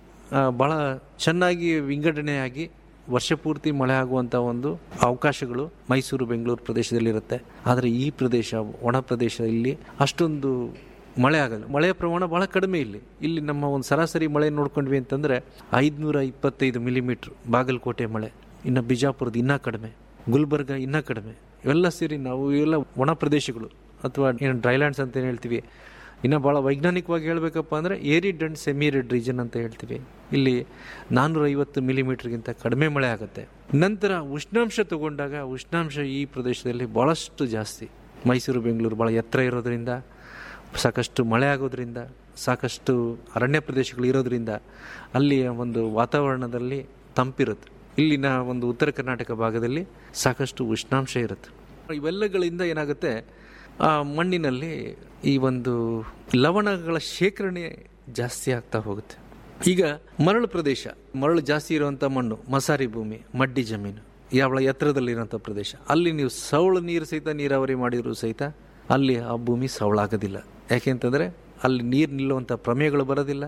ಭಾಳ ಚೆನ್ನಾಗಿ ವಿಂಗಡಣೆಯಾಗಿ ವರ್ಷ ಪೂರ್ತಿ ಮಳೆ ಆಗುವಂಥ ಒಂದು ಅವಕಾಶಗಳು ಮೈಸೂರು ಬೆಂಗಳೂರು ಪ್ರದೇಶದಲ್ಲಿರುತ್ತೆ ಆದರೆ ಈ ಪ್ರದೇಶ ಒಣ ಪ್ರದೇಶ ಇಲ್ಲಿ ಅಷ್ಟೊಂದು ಮಳೆ ಆಗಲ್ಲ ಮಳೆಯ ಪ್ರಮಾಣ ಬಹಳ ಕಡಿಮೆ ಇಲ್ಲಿ ಇಲ್ಲಿ ನಮ್ಮ ಒಂದು ಸರಾಸರಿ ಮಳೆ ನೋಡ್ಕೊಂಡ್ವಿ ಅಂತಂದರೆ ಐದುನೂರ ಇಪ್ಪತ್ತೈದು ಮಿಲಿಮೀಟ್ರ್ ಬಾಗಲಕೋಟೆ ಮಳೆ ಇನ್ನು ಬಿಜಾಪುರದ ಇನ್ನೂ ಕಡಿಮೆ ಗುಲ್ಬರ್ಗ ಇನ್ನೂ ಕಡಿಮೆ ಇವೆಲ್ಲ ಸೇರಿ ನಾವು ಇವೆಲ್ಲ ಒಣ ಪ್ರದೇಶಗಳು ಅಥವಾ ಏನು ಡ್ರೈಲ್ಯಾಂಡ್ಸ್ ಅಂತ ಏನು ಹೇಳ್ತೀವಿ ಇನ್ನು ಭಾಳ ವೈಜ್ಞಾನಿಕವಾಗಿ ಹೇಳಬೇಕಪ್ಪ ಅಂದರೆ ಏರಿಡ್ ಅಂಡ್ ಸೆಮಿರಿಡ್ ರೀಜನ್ ಅಂತ ಹೇಳ್ತೀವಿ ಇಲ್ಲಿ ನಾನ್ನೂರ ಐವತ್ತು ಮಿಲಿಮೀಟರ್ಗಿಂತ ಕಡಿಮೆ ಮಳೆ ಆಗುತ್ತೆ ನಂತರ ಉಷ್ಣಾಂಶ ತಗೊಂಡಾಗ ಉಷ್ಣಾಂಶ ಈ ಪ್ರದೇಶದಲ್ಲಿ ಭಾಳಷ್ಟು ಜಾಸ್ತಿ ಮೈಸೂರು ಬೆಂಗಳೂರು ಭಾಳ ಎತ್ತರ ಇರೋದ್ರಿಂದ ಸಾಕಷ್ಟು ಮಳೆ ಆಗೋದ್ರಿಂದ ಸಾಕಷ್ಟು ಅರಣ್ಯ ಪ್ರದೇಶಗಳು ಇರೋದ್ರಿಂದ ಅಲ್ಲಿಯ ಒಂದು ವಾತಾವರಣದಲ್ಲಿ ತಂಪಿರುತ್ತೆ ಇಲ್ಲಿನ ಒಂದು ಉತ್ತರ ಕರ್ನಾಟಕ ಭಾಗದಲ್ಲಿ ಸಾಕಷ್ಟು ಉಷ್ಣಾಂಶ ಇರುತ್ತೆ ಇವೆಲ್ಲಗಳಿಂದ ಏನಾಗುತ್ತೆ ಆ ಮಣ್ಣಿನಲ್ಲಿ ಈ ಒಂದು ಲವಣಗಳ ಶೇಖರಣೆ ಜಾಸ್ತಿ ಆಗ್ತಾ ಹೋಗುತ್ತೆ ಈಗ ಮರಳು ಪ್ರದೇಶ ಮರಳು ಜಾಸ್ತಿ ಇರುವಂಥ ಮಣ್ಣು ಮಸಾರಿ ಭೂಮಿ ಮಡ್ಡಿ ಜಮೀನು ಯಾವ ಎತ್ತರದಲ್ಲಿರುವಂಥ ಪ್ರದೇಶ ಅಲ್ಲಿ ನೀವು ಸವಳು ನೀರು ಸಹಿತ ನೀರಾವರಿ ಮಾಡಿದ್ರು ಸಹಿತ ಅಲ್ಲಿ ಆ ಭೂಮಿ ಸವಳಾಗೋದಿಲ್ಲ ಯಾಕೆಂತಂದರೆ ಅಲ್ಲಿ ನೀರು ನಿಲ್ಲುವಂಥ ಪ್ರಮೇಯಗಳು ಬರೋದಿಲ್ಲ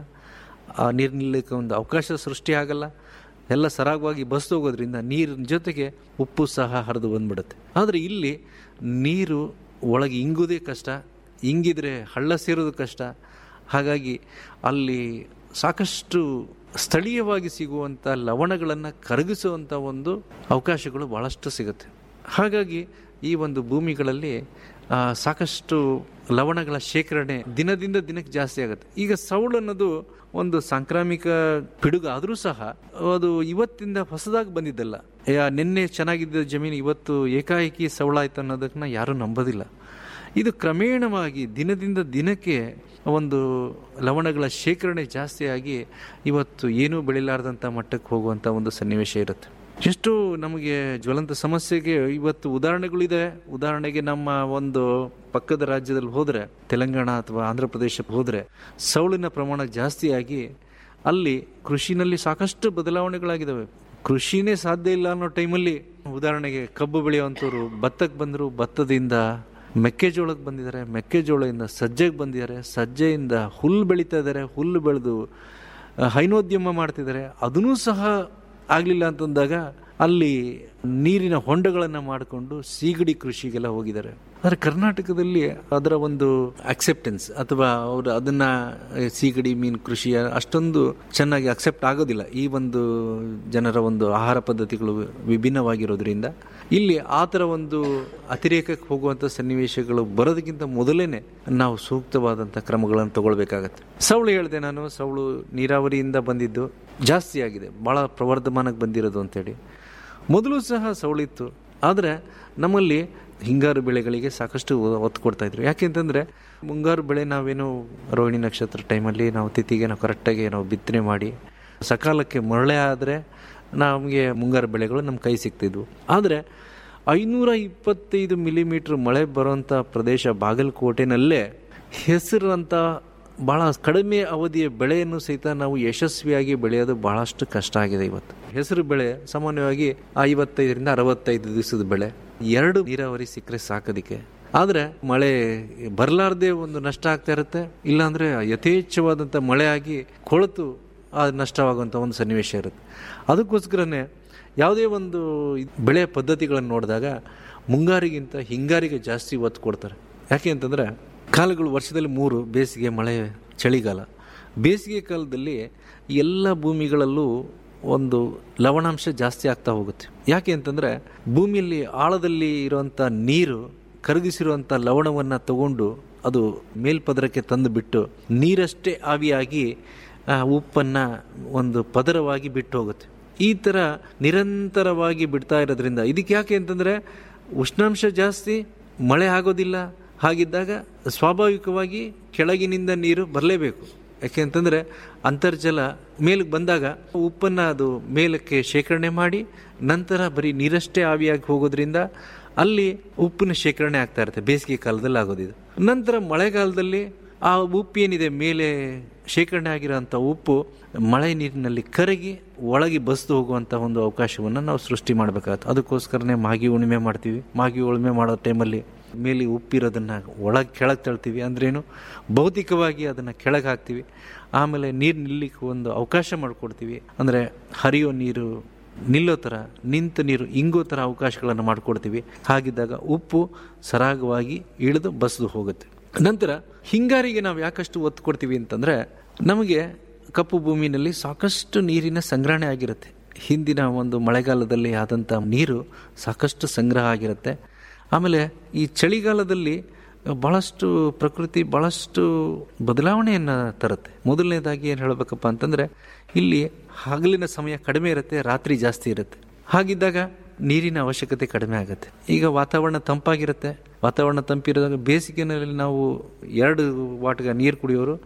ಆ ನೀರು ನಿಲ್ಲಕ್ಕೆ ಒಂದು ಅವಕಾಶ ಸೃಷ್ಟಿ ಆಗಲ್ಲ ಎಲ್ಲ ಸರಾಗವಾಗಿ ಬಸ್ದು ಹೋಗೋದ್ರಿಂದ ನೀರಿನ ಜೊತೆಗೆ ಉಪ್ಪು ಸಹ ಹರಿದು ಬಂದ್ಬಿಡುತ್ತೆ ಆದರೆ ಇಲ್ಲಿ ನೀರು ಒಳಗೆ ಇಂಗುವುದೇ ಕಷ್ಟ ಇಂಗಿದ್ರೆ ಹಳ್ಳ ಸೇರೋದು ಕಷ್ಟ ಹಾಗಾಗಿ ಅಲ್ಲಿ ಸಾಕಷ್ಟು ಸ್ಥಳೀಯವಾಗಿ ಸಿಗುವಂಥ ಲವಣಗಳನ್ನು ಕರಗಿಸುವಂಥ ಒಂದು ಅವಕಾಶಗಳು ಭಾಳಷ್ಟು ಸಿಗುತ್ತೆ ಹಾಗಾಗಿ ಈ ಒಂದು ಭೂಮಿಗಳಲ್ಲಿ ಆ, ಸಾಕಷ್ಟು ಲವಣಗಳ ಶೇಖರಣೆ ದಿನದಿಂದ ದಿನಕ್ಕೆ ಜಾಸ್ತಿ ಆಗುತ್ತೆ ಈಗ ಸೌಳು ಅನ್ನೋದು ಒಂದು ಸಾಂಕ್ರಾಮಿಕ ಪಿಡುಗು ಆದರೂ ಸಹ ಅದು ಇವತ್ತಿಂದ ಹೊಸದಾಗಿ ಬಂದಿದ್ದಲ್ಲ ಯಾ- ನಿನ್ನೆ ಚೆನ್ನಾಗಿದ್ದ ಜಮೀನು ಇವತ್ತು ಏಕಾಏಕಿ ಸವಳಾಯ್ತು ಅನ್ನೋದನ್ನ ಯಾರೂ ನಂಬೋದಿಲ್ಲ ಇದು ಕ್ರಮೇಣವಾಗಿ ದಿನದಿಂದ ದಿನಕ್ಕೆ ಒಂದು ಲವಣಗಳ ಶೇಖರಣೆ ಜಾಸ್ತಿಯಾಗಿ ಇವತ್ತು ಏನೂ ಬೆಳಿಲಾರ್ದಂಥ ಮಟ್ಟಕ್ಕೆ ಹೋಗುವಂಥ ಒಂದು ಸನ್ನಿವೇಶ ಇರುತ್ತೆ ಎಷ್ಟು ನಮಗೆ ಜ್ವಲಂತ ಸಮಸ್ಯೆಗೆ ಇವತ್ತು ಉದಾಹರಣೆಗಳಿದೆ ಉದಾಹರಣೆಗೆ ನಮ್ಮ ಒಂದು ಪಕ್ಕದ ರಾಜ್ಯದಲ್ಲಿ ಹೋದರೆ ತೆಲಂಗಾಣ ಅಥವಾ ಆಂಧ್ರ ಪ್ರದೇಶಕ್ಕೆ ಹೋದರೆ ಸೌಳಿನ ಪ್ರಮಾಣ ಜಾಸ್ತಿಯಾಗಿ ಅಲ್ಲಿ ಕೃಷಿನಲ್ಲಿ ಸಾಕಷ್ಟು ಬದಲಾವಣೆಗಳಾಗಿದ್ದಾವೆ ಕೃಷಿನೇ ಸಾಧ್ಯ ಇಲ್ಲ ಅನ್ನೋ ಟೈಮಲ್ಲಿ ಉದಾಹರಣೆಗೆ ಕಬ್ಬು ಬೆಳೆಯುವಂಥವ್ರು ಭತ್ತಕ್ಕೆ ಬಂದರು ಭತ್ತದಿಂದ ಮೆಕ್ಕೆಜೋಳಕ್ಕೆ ಬಂದಿದ್ದಾರೆ ಮೆಕ್ಕೆಜೋಳದಿಂದ ಸಜ್ಜೆಗೆ ಬಂದಿದ್ದಾರೆ ಸಜ್ಜೆಯಿಂದ ಹುಲ್ಲು ಬೆಳೀತಾ ಇದ್ದಾರೆ ಹುಲ್ಲು ಬೆಳೆದು ಆ, ಹೈನೋದ್ಯಮ ಮಾಡ್ತಿದ್ದಾರೆ ಅದನ್ನೂ ಸಹ ಆಗಲಿಲ್ಲ ಅಂತಂದಾಗ ಅಲ್ಲಿ ನೀರಿನ ಹೊಂಡಗಳನ್ನು ಮಾಡಿಕೊಂಡು ಸೀಗಡಿ ಕೃಷಿಗೆಲ್ಲ ಹೋಗಿದ್ದಾರೆ ಆದರೆ ಕರ್ನಾಟಕದಲ್ಲಿ ಅದರ ಒಂದು ಅಕ್ಸೆಪ್ಟೆನ್ಸ್ ಅಥವಾ ಅವರು ಅದನ್ನ ಆ, ಸೀಗಡಿ ಮೀನು ಕೃಷಿ ಅಷ್ಟೊಂದು ಚೆನ್ನಾಗಿ ಅಕ್ಸೆಪ್ಟ್ ಆಗೋದಿಲ್ಲ ಈ ಒಂದು ಜನರ ಒಂದು ಆಹಾರ ಪದ್ಧತಿಗಳು ವಿಭಿನ್ನವಾಗಿರೋದ್ರಿಂದ ಇಲ್ಲಿ ಆ ಥರ ಒಂದು ಅತಿರೇಕಕ್ಕೆ ಹೋಗುವಂಥ ಸನ್ನಿವೇಶಗಳು ಬರೋದಕ್ಕಿಂತ ಮೊದಲೇನೆ ನಾವು ಸೂಕ್ತವಾದಂಥ ಕ್ರಮಗಳನ್ನು ತಗೊಳ್ಬೇಕಾಗತ್ತೆ ಸವಳು ಹೇಳಿದೆ ನಾನು ಸವಳು ನೀರಾವರಿಯಿಂದ ಬಂದಿದ್ದು ಜಾಸ್ತಿ ಆಗಿದೆ ಭಾಳ ಪ್ರವರ್ಧಮಾನಕ್ಕೆ ಬಂದಿರೋದು ಅಂತೇಳಿ ಮೊದಲು ಸಹ ಸವಳಿತ್ತು ಆದರೆ ನಮ್ಮಲ್ಲಿ ಹಿಂಗಾರು ಬೆಳೆಗಳಿಗೆ ಸಾಕಷ್ಟು ಒತ್ತು ಕೊಡ್ತಾ ಇದ್ರು ಯಾಕೆಂತಂದರೆ ಮುಂಗಾರು ಬೆಳೆ ನಾವೇನು ರೋಹಿಣಿ ನಕ್ಷತ್ರ ಟೈಮಲ್ಲಿ ನಾವು ತಿಥಿಗೆ ನಾವು ಕರೆಕ್ಟಾಗಿ ನಾವು ಬಿತ್ತನೆ ಮಾಡಿ ಸಕಾಲಕ್ಕೆ ಮರಳೆ ಆದರೆ ನಮಗೆ ಮುಂಗಾರು ಬೆಳೆಗಳು ನಮ್ಮ ಕೈ ಸಿಗ್ತಿದ್ವು ಆದರೆ ಐನೂರ ಇಪ್ಪತ್ತೈದು ಮಿಲಿಮೀಟ್ರ್ ಮಳೆ ಬರುವಂಥ ಪ್ರದೇಶ ಬಾಗಲಕೋಟೆನಲ್ಲೇ ಹೆಸರು ಅಂತ ಭಾಳ ಕಡಿಮೆ ಅವಧಿಯ ಬೆಳೆಯನ್ನು ಸಹಿತ ನಾವು ಯಶಸ್ವಿಯಾಗಿ ಬೆಳೆಯೋದು ಬಹಳಷ್ಟು ಕಷ್ಟ ಆಗಿದೆ ಇವತ್ತು ಹೆಸರು ಬೆಳೆ ಸಾಮಾನ್ಯವಾಗಿ ಐವತ್ತೈದರಿಂದ ಅರವತ್ತೈದು ದಿವಸದ ಬೆಳೆ ಎರಡು ನೀರಾವರಿ ಸಿಕ್ಕರೆ ಸಾಕೋದಿಕ್ಕೆ ಆದರೆ ಮಳೆ ಬರಲಾರ್ದೆ ಒಂದು ನಷ್ಟ ಆಗ್ತಾ ಇರುತ್ತೆ ಇಲ್ಲಾಂದ್ರೆ ಯಥೇಚ್ಛವಾದಂಥ ಮಳೆ ಆಗಿ ಕೊಳೆತು ಆ ನಷ್ಟವಾಗುವಂಥ ಒಂದು ಸನ್ನಿವೇಶ ಇರುತ್ತೆ ಅದಕ್ಕೋಸ್ಕರನೇ ಯಾವುದೇ ಒಂದು ಬೆಳೆ ಪದ್ಧತಿಗಳನ್ನು ನೋಡಿದಾಗ ಮುಂಗಾರಿಗಿಂತ ಹಿಂಗಾರಿಗೆ ಜಾಸ್ತಿ ಒತ್ತು ಕೊಡ್ತಾರೆ ಯಾಕೆ ಅಂತಂದರೆ ಕಾಲಗಳು ವರ್ಷದಲ್ಲಿ ಮೂರು ಬೇಸಿಗೆ ಮಳೆ ಚಳಿಗಾಲ ಬೇಸಿಗೆ ಕಾಲದಲ್ಲಿ ಎಲ್ಲ ಭೂಮಿಗಳಲ್ಲೂ ಒಂದು ಲವಣಾಂಶ ಜಾಸ್ತಿ ಆಗ್ತಾ ಹೋಗುತ್ತೆ ಯಾಕೆ ಅಂತಂದರೆ ಭೂಮಿಯಲ್ಲಿ ಆಳದಲ್ಲಿ ಇರುವಂಥ ನೀರು ಕರಗಿಸಿರುವಂಥ ಲವಣವನ್ನು ತಗೊಂಡು ಅದು ಮೇಲ್ಪದರಕ್ಕೆ ತಂದು ಬಿಟ್ಟು ನೀರಷ್ಟೇ ಆವಿಯಾಗಿ ಆ ಉಪ್ಪನ್ನು ಒಂದು ಪದರವಾಗಿ ಬಿಟ್ಟು ಹೋಗುತ್ತೆ ಈ ಥರ ನಿರಂತರವಾಗಿ ಬಿಡ್ತಾ ಇರೋದ್ರಿಂದ ಇದಕ್ಕೆ ಯಾಕೆ ಅಂತಂದರೆ ಉಷ್ಣಾಂಶ ಜಾಸ್ತಿ ಮಳೆ ಆಗೋದಿಲ್ಲ ಹಾಗಿದ್ದಾಗ ಸ್ವಾಭಾವಿಕವಾಗಿ ಕೆಳಗಿನಿಂದ ನೀರು ಬರಲೇಬೇಕು ಯಾಕೆ ಅಂತಂದರೆ ಅಂತರ್ಜಲ ಮೇಲಕ್ಕೆ ಬಂದಾಗ ಉಪ್ಪನ್ನು ಅದು ಮೇಲಕ್ಕೆ ಶೇಖರಣೆ ಮಾಡಿ ನಂತರ ಬರೀ ನೀರಷ್ಟೇ ಆವಿಯಾಗಿ ಹೋಗೋದ್ರಿಂದ ಅಲ್ಲಿ ಉಪ್ಪಿನ ಶೇಖರಣೆ ಆಗ್ತಾ ಇರುತ್ತೆ ಬೇಸಿಗೆ ಕಾಲದಲ್ಲಿ ಆಗೋದಿದು ನಂತರ ಮಳೆಗಾಲದಲ್ಲಿ ಆ ಉಪ್ಪು ಏನಿದೆ ಮೇಲೆ ಶೇಖರಣೆ ಆಗಿರೋಂಥ ಉಪ್ಪು ಮಳೆ ನೀರಿನಲ್ಲಿ ಕರಗಿ ಒಳಗೆ ಬಸ್ದು ಹೋಗುವಂಥ ಒಂದು ಅವಕಾಶವನ್ನು ನಾವು ಸೃಷ್ಟಿ ಮಾಡಬೇಕಾಗುತ್ತೆ ಅದಕ್ಕೋಸ್ಕರನೇ ಮಾಗಿ ಉಳುಮೆ ಮಾಡ್ತೀವಿ ಮಾಗಿ ಉಳುಮೆ ಮಾಡೋ ಟೈಮಲ್ಲಿ ಮೇಲೆ ಉಪ್ಪಿರೋದನ್ನು ಒಳಗೆ ಕೆಳಗೆ ತಳ್ತೀವಿ ಅಂದ್ರೇನು ಭೌತಿಕವಾಗಿ ಅದನ್ನು ಕೆಳಗೆ ಹಾಕ್ತೀವಿ ಆಮೇಲೆ ನೀರು ನಿಲ್ಲಿಕ್ಕೆ ಒಂದು ಅವಕಾಶ ಮಾಡಿಕೊಡ್ತೀವಿ ಅಂದರೆ ಹರಿಯೋ ನೀರು ನಿಲ್ಲೋ ಥರ ನಿಂತ ನೀರು ಇಂಗೋ ಥರ ಅವಕಾಶಗಳನ್ನು ಮಾಡಿಕೊಡ್ತೀವಿ ಹಾಗಿದ್ದಾಗ ಉಪ್ಪು ಸರಾಗವಾಗಿ ಇಳಿದು ಬಸ್ದು ಹೋಗುತ್ತೆ ನಂತರ ಹಿಂಗಾರಿಗೆ ನಾವು ಯಾಕಷ್ಟು ಒತ್ತು ಕೊಡ್ತೀವಿ ಅಂತಂದರೆ ನಮಗೆ ಕಪ್ಪು ಭೂಮಿನಲ್ಲಿ ಸಾಕಷ್ಟು ನೀರಿನ ಸಂಗ್ರಹಣೆ ಆಗಿರುತ್ತೆ ಹಿಂದಿನ ಒಂದು ಮಳೆಗಾಲದಲ್ಲಿ ಆದಂಥ ನೀರು ಸಾಕಷ್ಟು ಸಂಗ್ರಹ ಆಗಿರುತ್ತೆ ಆಮೇಲೆ ಈ ಚಳಿಗಾಲದಲ್ಲಿ ಭಾಳಷ್ಟು ಪ್ರಕೃತಿ ಭಾಳಷ್ಟು ಬದಲಾವಣೆಯನ್ನು ತರುತ್ತೆ ಮೊದಲನೇದಾಗಿ ಏನು ಹೇಳಬೇಕಪ್ಪ ಅಂತಂದರೆ ಇಲ್ಲಿ ಹಗಲಿನ ಸಮಯ ಕಡಿಮೆ ಇರುತ್ತೆ ರಾತ್ರಿ ಜಾಸ್ತಿ ಇರುತ್ತೆ ಹಾಗಿದ್ದಾಗ ನೀರಿನ ಅವಶ್ಯಕತೆ ಕಡಿಮೆ ಆಗುತ್ತೆ ಈಗ ವಾತಾವರಣ ತಂಪಾಗಿರುತ್ತೆ ವಾತಾವರಣ ತಂಪಿರೋದಾಗ ಬೇಸಿಗೆನಲ್ಲಿ ನಾವು ಎರಡು ವಾಟ್ಗ ನೀರು ಕುಡಿಯೋರು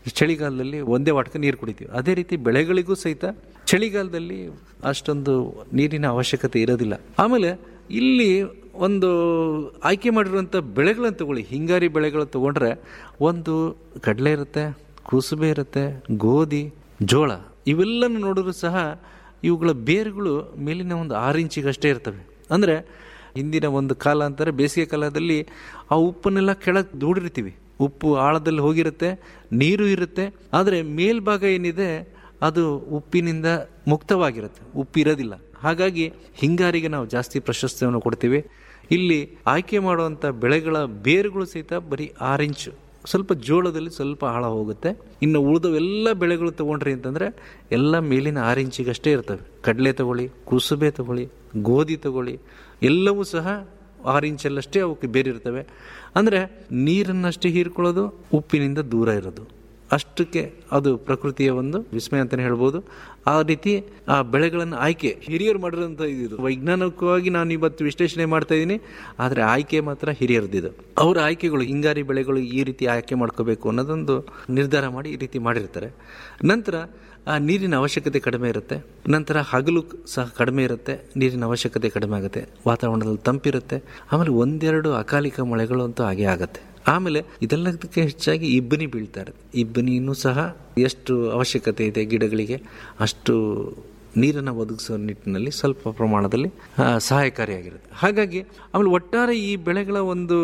ಚಳಿಗಾಲದಲ್ಲಿ ಒಂದೇ ವಾಟಕ ನೀರು ಕುಡಿತೀವಿ ಅದೇ ರೀತಿ ಬೆಳೆಗಳಿಗೂ ಸಹಿತ ಚಳಿಗಾಲದಲ್ಲಿ ಅಷ್ಟೊಂದು ನೀರಿನ ಅವಶ್ಯಕತೆ ಇರೋದಿಲ್ಲ ಆಮೇಲೆ ಇಲ್ಲಿ ಒಂದು ಆಯ್ಕೆ ಮಾಡಿರುವಂಥ ಬೆಳೆಗಳನ್ನು ತಗೊಳ್ಳಿ ಹಿಂಗಾರಿ ಬೆಳೆಗಳು ತಗೊಂಡ್ರೆ ಒಂದು ಕಡಲೆ ಇರುತ್ತೆ ಕುಸುಬೆ ಇರುತ್ತೆ ಗೋಧಿ ಜೋಳ ಇವೆಲ್ಲನೂ ನೋಡಿದ್ರು ಸಹ ಇವುಗಳ ಬೇರುಗಳು ಮೇಲಿನ ಒಂದು ಆರು ಇಂಚಿಗಷ್ಟೇ ಇರ್ತವೆ ಅಂದರೆ ಹಿಂದಿನ ಒಂದು ಕಾಲ ಅಂತಾರೆ ಬೇಸಿಗೆ ಕಾಲದಲ್ಲಿ ಆ ಉಪ್ಪನ್ನೆಲ್ಲ ಕೆಳಗೆ ದೂಡಿರ್ತೀವಿ ಉಪ್ಪು ಆಳದಲ್ಲಿ ಹೋಗಿರುತ್ತೆ ನೀರು ಇರುತ್ತೆ ಆದರೆ ಮೇಲ್ಭಾಗ ಏನಿದೆ ಅದು ಉಪ್ಪಿನಿಂದ ಮುಕ್ತವಾಗಿರುತ್ತೆ ಉಪ್ಪಿರೋದಿಲ್ಲ ಹಾಗಾಗಿ ಹಿಂಗಾರಿಗೆ ನಾವು ಜಾಸ್ತಿ ಪ್ರಶಸ್ತಿಯನ್ನು ಕೊಡ್ತೀವಿ ಇಲ್ಲಿ ಆಯ್ಕೆ ಮಾಡುವಂಥ ಬೆಳೆಗಳ ಬೇರುಗಳು ಸಹಿತ ಬರೀ ಆರು ಇಂಚು ಸ್ವಲ್ಪ ಜೋಳದಲ್ಲಿ ಸ್ವಲ್ಪ ಆಳ ಹೋಗುತ್ತೆ ಇನ್ನು ಉಳಿದವೆಲ್ಲ ಬೆಳೆಗಳು ತಗೊಂಡ್ರಿ ಅಂತಂದರೆ ಎಲ್ಲ ಮೇಲಿನ ಆರು ಇಂಚಿಗಷ್ಟೇ ಇರ್ತವೆ ಕಡಲೆ ತಗೊಳ್ಳಿ ಕುಸುಬೆ ತಗೊಳ್ಳಿ ಗೋಧಿ ತಗೊಳ್ಳಿ ಎಲ್ಲವೂ ಸಹ ಆರು ಇಂಚಲ್ಲಷ್ಟೇ ಅವಕ್ಕೆ ಬೇರೆ ಇರ್ತವೆ ಅಂದರೆ ನೀರನ್ನಷ್ಟೇ ಹೀರ್ಕೊಳ್ಳೋದು ಉಪ್ಪಿನಿಂದ ದೂರ ಇರೋದು ಅಷ್ಟಕ್ಕೆ ಅದು ಪ್ರಕೃತಿಯ ಒಂದು ವಿಸ್ಮಯ ಅಂತಲೇ ಹೇಳ್ಬೋದು ಆ ರೀತಿ ಆ ಬೆಳೆಗಳನ್ನು ಆಯ್ಕೆ ಹಿರಿಯರು ಮಾಡಿರೋಂಥ ಇದು ವೈಜ್ಞಾನಿಕವಾಗಿ ನಾನು ಇವತ್ತು ವಿಶ್ಲೇಷಣೆ ಮಾಡ್ತಾ ಇದ್ದೀನಿ ಆದರೆ ಆಯ್ಕೆ ಮಾತ್ರ ಹಿರಿಯರದಿದು ಅವರ ಆಯ್ಕೆಗಳು ಹಿಂಗಾರಿ ಬೆಳೆಗಳು ಈ ರೀತಿ ಆಯ್ಕೆ ಮಾಡ್ಕೋಬೇಕು ಅನ್ನೋದೊಂದು ನಿರ್ಧಾರ ಮಾಡಿ ಈ ರೀತಿ ಮಾಡಿರ್ತಾರೆ ನಂತರ ಆ ನೀರಿನ ಅವಶ್ಯಕತೆ ಕಡಿಮೆ ಇರುತ್ತೆ ನಂತರ ಹಗಲು ಸಹ ಕಡಿಮೆ ಇರುತ್ತೆ ನೀರಿನ ಅವಶ್ಯಕತೆ ಕಡಿಮೆ ಆಗುತ್ತೆ ವಾತಾವರಣದಲ್ಲಿ ತಂಪಿರುತ್ತೆ ಆಮೇಲೆ ಒಂದೆರಡು ಅಕಾಲಿಕ ಮಳೆಗಳು ಅಂತೂ ಹಾಗೆ ಆಗುತ್ತೆ ಆಮೇಲೆ ಇದೆಲ್ಲದಕ್ಕೆ ಹೆಚ್ಚಾಗಿ ಇಬ್ಬನಿ ಬೀಳ್ತಾ ಇರುತ್ತೆ ಇಬ್ಬನಿನೂ ಸಹ ಎಷ್ಟು ಅವಶ್ಯಕತೆ ಇದೆ ಗಿಡಗಳಿಗೆ ಅಷ್ಟು ನೀರನ್ನು ಒದಗಿಸೋ ನಿಟ್ಟಿನಲ್ಲಿ ಸ್ವಲ್ಪ ಪ್ರಮಾಣದಲ್ಲಿ ಆ, ಸಹಾಯಕಾರಿಯಾಗಿರುತ್ತೆ ಹಾಗಾಗಿ ಆಮೇಲೆ ಒಟ್ಟಾರೆ ಈ ಬೆಳೆಗಳ ಒಂದು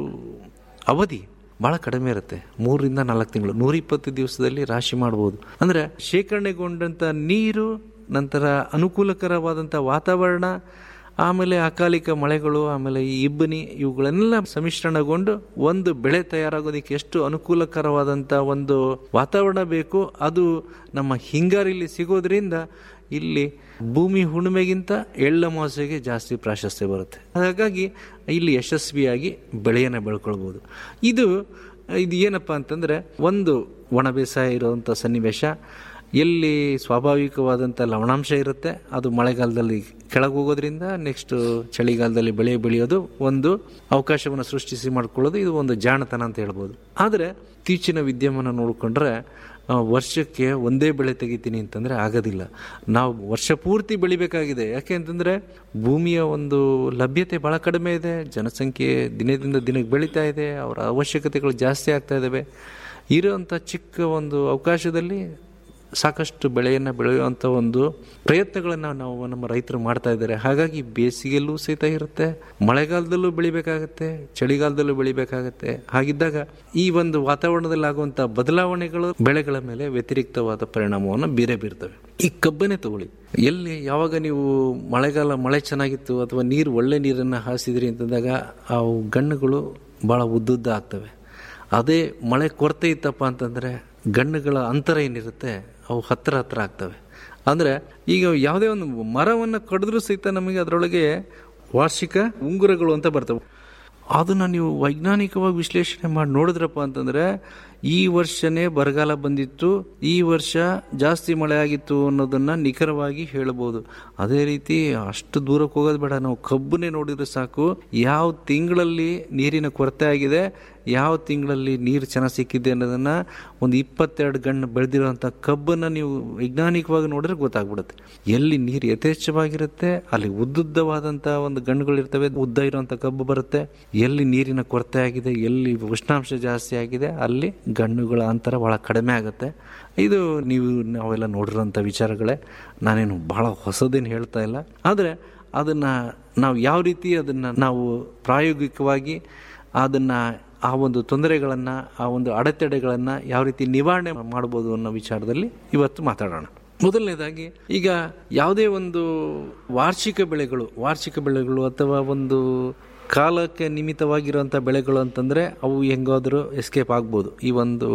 ಅವಧಿ ಭಾಳ ಕಡಿಮೆ ಇರುತ್ತೆ ಮೂರರಿಂದ ನಾಲ್ಕು ತಿಂಗಳು ನೂರಿಪ್ಪತ್ತು ದಿವಸದಲ್ಲಿ ರಾಶಿ ಮಾಡ್ಬೋದು ಅಂದರೆ ಶೇಖರಣೆಗೊಂಡಂಥ ನೀರು ನಂತರ ಅನುಕೂಲಕರವಾದಂಥ ವಾತಾವರಣ ಆಮೇಲೆ ಅಕಾಲಿಕ ಮಳೆಗಳು ಆಮೇಲೆ ಈ ಇಬ್ಬನಿ ಇವುಗಳನ್ನೆಲ್ಲ ಸಮ್ಮಿಶ್ರಣಗೊಂಡು ಒಂದು ಬೆಳೆ ತಯಾರಾಗೋದಕ್ಕೆ ಎಷ್ಟು ಅನುಕೂಲಕರವಾದಂಥ ಒಂದು ವಾತಾವರಣ ಬೇಕು ಅದು ನಮ್ಮ ಹಿಂಗಾರಿಲಿ ಸಿಗೋದ್ರಿಂದ ಇಲ್ಲಿ ಭೂಮಿ ಹುಣ್ಣಿಮೆಗಿಂತ ಎಳ್ಳ ಮಾಸೆಗೆ ಜಾಸ್ತಿ ಪ್ರಾಶಸ್ತ್ಯ ಬರುತ್ತೆ ಹಾಗಾಗಿ ಇಲ್ಲಿ ಯಶಸ್ವಿಯಾಗಿ ಬೆಳೆಯನ್ನು ಬೆಳ್ಕೊಳ್ಬೋದು ಇದು ಇದು ಏನಪ್ಪ ಅಂತಂದರೆ ಒಂದು ಒಣ ಬೇಸಾಯ ಇರುವಂಥ ಸನ್ನಿವೇಶ ಎಲ್ಲಿ ಸ್ವಾಭಾವಿಕವಾದಂಥ ಲವಣಾಂಶ ಇರುತ್ತೆ ಅದು ಮಳೆಗಾಲದಲ್ಲಿ ಕೆಳಗೆ ಹೋಗೋದ್ರಿಂದ ನೆಕ್ಸ್ಟ್ ಚಳಿಗಾಲದಲ್ಲಿ ಬೆಳೆ ಬೆಳೆಯೋದು ಒಂದು ಅವಕಾಶವನ್ನು ಸೃಷ್ಟಿಸಿ ಮಾಡ್ಕೊಳ್ಳೋದು ಇದು ಒಂದು ಜಾಣತನ ಅಂತ ಹೇಳ್ಬೋದು ಆದರೆ ಇತ್ತೀಚಿನ ವಿದ್ಯಮಾನ ನೋಡಿಕೊಂಡ್ರೆ ಆ, ವರ್ಷಕ್ಕೆ ಒಂದೇ ಬೆಳೆ ತೆಗಿತೀನಿ ಅಂತಂದರೆ ಆಗೋದಿಲ್ಲ ನಾವು ವರ್ಷ ಪೂರ್ತಿ ಬೆಳಿಬೇಕಾಗಿದೆ ಯಾಕೆ ಅಂತಂದರೆ ಭೂಮಿಯ ಒಂದು ಲಭ್ಯತೆ ಭಾಳ ಕಡಿಮೆ ಇದೆ ಜನಸಂಖ್ಯೆ ದಿನದಿಂದ ದಿನಕ್ಕೆ ಬೆಳೀತಾ ಇದೆ ಅವರ ಅವಶ್ಯಕತೆಗಳು ಜಾಸ್ತಿ ಆಗ್ತಾ ಇದ್ದಾವೆ ಇರೋಂಥ ಚಿಕ್ಕ ಒಂದು ಅವಕಾಶದಲ್ಲಿ ಸಾಕಷ್ಟು ಬೆಳೆಯನ್ನು ಬೆಳೆಯುವಂಥ ಒಂದು ಪ್ರಯತ್ನಗಳನ್ನು ನಾವು ನಮ್ಮ ರೈತರು ಮಾಡ್ತಾ ಇದ್ದಾರೆ ಹಾಗಾಗಿ ಬೇಸಿಗೆಯಲ್ಲೂ ಸಹಿತ ಇರುತ್ತೆ ಮಳೆಗಾಲದಲ್ಲೂ ಬೆಳಿಬೇಕಾಗತ್ತೆ ಚಳಿಗಾಲದಲ್ಲೂ ಬೆಳಿಬೇಕಾಗತ್ತೆ ಹಾಗಿದ್ದಾಗ ಈ ಒಂದು ವಾತಾವರಣದಲ್ಲಿ ಆಗುವಂಥ ಬದಲಾವಣೆಗಳು ಬೆಳೆಗಳ ಮೇಲೆ ವ್ಯತಿರಿಕ್ತವಾದ ಪರಿಣಾಮವನ್ನು ಬೀರೇ ಬೀರ್ತವೆ ಈ ಕಬ್ಬನೇ ತಗೊಳ್ಳಿ ಎಲ್ಲಿ ಯಾವಾಗ ನೀವು ಮಳೆಗಾಲ ಮಳೆ ಚೆನ್ನಾಗಿತ್ತು ಅಥವಾ ನೀರು ಒಳ್ಳೆ ನೀರನ್ನು ಹಾಸಿದ್ರಿ ಅಂತಂದಾಗ ಆ ಗಣ್ಣುಗಳು ಭಾಳ ಉದ್ದುದ್ದ ಆಗ್ತವೆ ಅದೇ ಮಳೆ ಕೊರತೆ ಇತ್ತಪ್ಪ ಅಂತಂದರೆ ಗಣ್ಣುಗಳ ಅಂತರ ಏನಿರುತ್ತೆ ಅವು ಹತ್ತಿರ ಹತ್ತಿರ ಆಗ್ತವೆ ಅಂದರೆ ಈಗ ಯಾವುದೇ ಒಂದು ಮರವನ್ನು ಕಡಿದ್ರೂ ಸಹಿತ ನಮಗೆ ಅದರೊಳಗೆ ವಾರ್ಷಿಕ ಉಂಗುರಗಳು ಅಂತ ಬರ್ತವೆ ಅದನ್ನು ನೀವು ವೈಜ್ಞಾನಿಕವಾಗಿ ವಿಶ್ಲೇಷಣೆ ಮಾಡಿ ನೋಡಿದ್ರಪ್ಪ ಅಂತಂದರೆ ಈ ವರ್ಷನೇ ಬರಗಾಲ ಬಂದಿತ್ತು ಈ ವರ್ಷ ಜಾಸ್ತಿ ಮಳೆ ಆಗಿತ್ತು ಅನ್ನೋದನ್ನು ನಿಖರವಾಗಿ ಹೇಳ್ಬೋದು ಅದೇ ರೀತಿ ಅಷ್ಟು ದೂರಕ್ಕೆ ಹೋಗೋದು ಬೇಡ ನಾವು ಕಬ್ಬನ್ನೇ ನೋಡಿದ್ರೆ ಸಾಕು ಯಾವ ತಿಂಗಳಲ್ಲಿ ನೀರಿನ ಕೊರತೆ ಆಗಿದೆ ಯಾವ ತಿಂಗಳಲ್ಲಿ ನೀರು ಚೆನ್ನಾಗಿ ಸಿಕ್ಕಿದೆ ಅನ್ನೋದನ್ನು ಒಂದು ಇಪ್ಪತ್ತೆರಡು ಗಣ್ಣು ಬೆಳೆದಿರೋಂಥ ಕಬ್ಬನ್ನು ನೀವು ವೈಜ್ಞಾನಿಕವಾಗಿ ನೋಡಿದ್ರೆ ಗೊತ್ತಾಗ್ಬಿಡುತ್ತೆ ಎಲ್ಲಿ ನೀರು ಯಥೇಚ್ಛವಾಗಿರುತ್ತೆ ಅಲ್ಲಿ ಉದ್ದುದ್ದವಾದಂಥ ಒಂದು ಗಣ್ಣುಗಳಿರ್ತವೆ ಉದ್ದ ಇರುವಂಥ ಕಬ್ಬು ಬರುತ್ತೆ ಎಲ್ಲಿ ನೀರಿನ ಕೊರತೆ ಆಗಿದೆ ಎಲ್ಲಿ ಉಷ್ಣಾಂಶ ಜಾಸ್ತಿ ಆಗಿದೆ ಅಲ್ಲಿ ಗಣ್ಣುಗಳ ಅಂತರ ಭಾಳ ಕಡಿಮೆ ಆಗುತ್ತೆ ಇದು ನೀವು ನಾವೆಲ್ಲ ನೋಡಿರೋಂಥ ವಿಚಾರಗಳೇ ನಾನೇನು ಬಹಳ ಹೊಸದೇನು ಹೇಳ್ತಾ ಇಲ್ಲ ಆದರೆ ಅದನ್ನು ನಾವು ಯಾವ ರೀತಿ ಅದನ್ನು ನಾವು ಪ್ರಾಯೋಗಿಕವಾಗಿ ಅದನ್ನು ಆ ಒಂದು ತೊಂದರೆಗಳನ್ನು ಆ ಒಂದು ಅಡೆತಡೆಗಳನ್ನು ಯಾವ ರೀತಿ ನಿವಾರಣೆ ಮಾಡ್ಬೋದು ಅನ್ನೋ ವಿಚಾರದಲ್ಲಿ ಇವತ್ತು ಮಾತಾಡೋಣ ಮೊದಲನೇದಾಗಿ ಈಗ ಯಾವುದೇ ಒಂದು ವಾರ್ಷಿಕ ಬೆಳೆಗಳು ವಾರ್ಷಿಕ ಬೆಳೆಗಳು ಅಥವಾ ಒಂದು ಕಾಲಕ್ಕೆ ನಿಮಿತ್ತವಾಗಿರುವಂಥ ಬೆಳೆಗಳು ಅಂತಂದರೆ ಅವು ಹೆಂಗಾದರೂ ಎಸ್ಕೇಪ್ ಆಗ್ಬೋದು ಈ ಒಂದು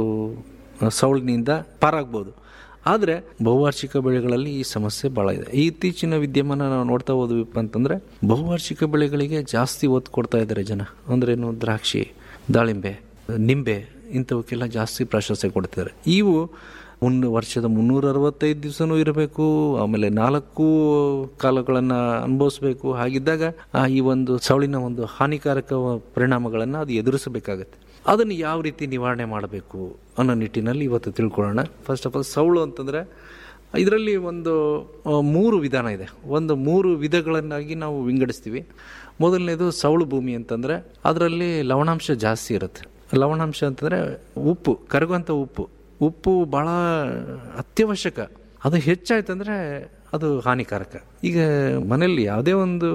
ಸೌಳಿನಿಂದ ಪಾರಾಗ್ಬೋದು ಆದರೆ ಬಹುವಾರ್ಷಿಕ ಬೆಳೆಗಳಲ್ಲಿ ಈ ಸಮಸ್ಯೆ ಭಾಳ ಇದೆ ಈ ಇತ್ತೀಚಿನ ವಿದ್ಯಮಾನ ನಾವು ನೋಡ್ತಾ ಹೋದ್ವಿಪ್ಪ ಅಂತಂದರೆ ಬಹುವಾರ್ಷಿಕ ಬೆಳೆಗಳಿಗೆ ಜಾಸ್ತಿ ಒತ್ತು ಕೊಡ್ತಾ ಇದ್ದಾರೆ ಜನ ಅಂದ್ರೇನು ದ್ರಾಕ್ಷಿ ದಾಳಿಂಬೆ ನಿಂಬೆ ಇಂಥವಕ್ಕೆಲ್ಲ ಜಾಸ್ತಿ ಪ್ರಾಶಸ್ತ್ಯ ಕೊಡ್ತಿದ್ದಾರೆ ಇವು ಮುನ್ನ ವರ್ಷದ ಮುನ್ನೂರ ಅರವತ್ತೈದು ದಿವಸನೂ ಇರಬೇಕು ಆಮೇಲೆ ನಾಲ್ಕು ಕಾಲಗಳನ್ನು ಅನುಭವಿಸ್ಬೇಕು ಹಾಗಿದ್ದಾಗ ಆ ಈ ಒಂದು ಸೌಳಿನ ಒಂದು ಹಾನಿಕಾರಕ ಪರಿಣಾಮಗಳನ್ನು ಅದು ಎದುರಿಸಬೇಕಾಗತ್ತೆ ಅದನ್ನು ಯಾವ ರೀತಿ ನಿವಾರಣೆ ಮಾಡಬೇಕು ಅನ್ನೋ ನಿಟ್ಟಿನಲ್ಲಿ ಇವತ್ತು ತಿಳ್ಕೊಳ್ಳೋಣ ಫಸ್ಟ್ ಆಫ್ ಆಲ್ ಸೌಳು ಅಂತಂದರೆ ಇದರಲ್ಲಿ ಒಂದು ಆ, ಮೂರು ವಿಧಾನ ಇದೆ ಒಂದು ಮೂರು ವಿಧಗಳನ್ನಾಗಿ ನಾವು ವಿಂಗಡಿಸ್ತೀವಿ ಮೊದಲನೇದು ಸೌಳು ಭೂಮಿ ಅಂತಂದರೆ ಅದರಲ್ಲಿ ಲವಣಾಂಶ ಜಾಸ್ತಿ ಇರುತ್ತೆ ಲವಣಾಂಶ ಅಂತಂದರೆ ಉಪ್ಪು ಕರಗುವಂಥ ಉಪ್ಪು ಉಪ್ಪು ಭಾಳ ಅತ್ಯವಶ್ಯಕ ಅದು ಹೆಚ್ಚಾಯ್ತಂದರೆ ಅದು ಹಾನಿಕಾರಕ ಈಗ ಮನೆಯಲ್ಲಿ ಯಾವುದೇ ಒಂದು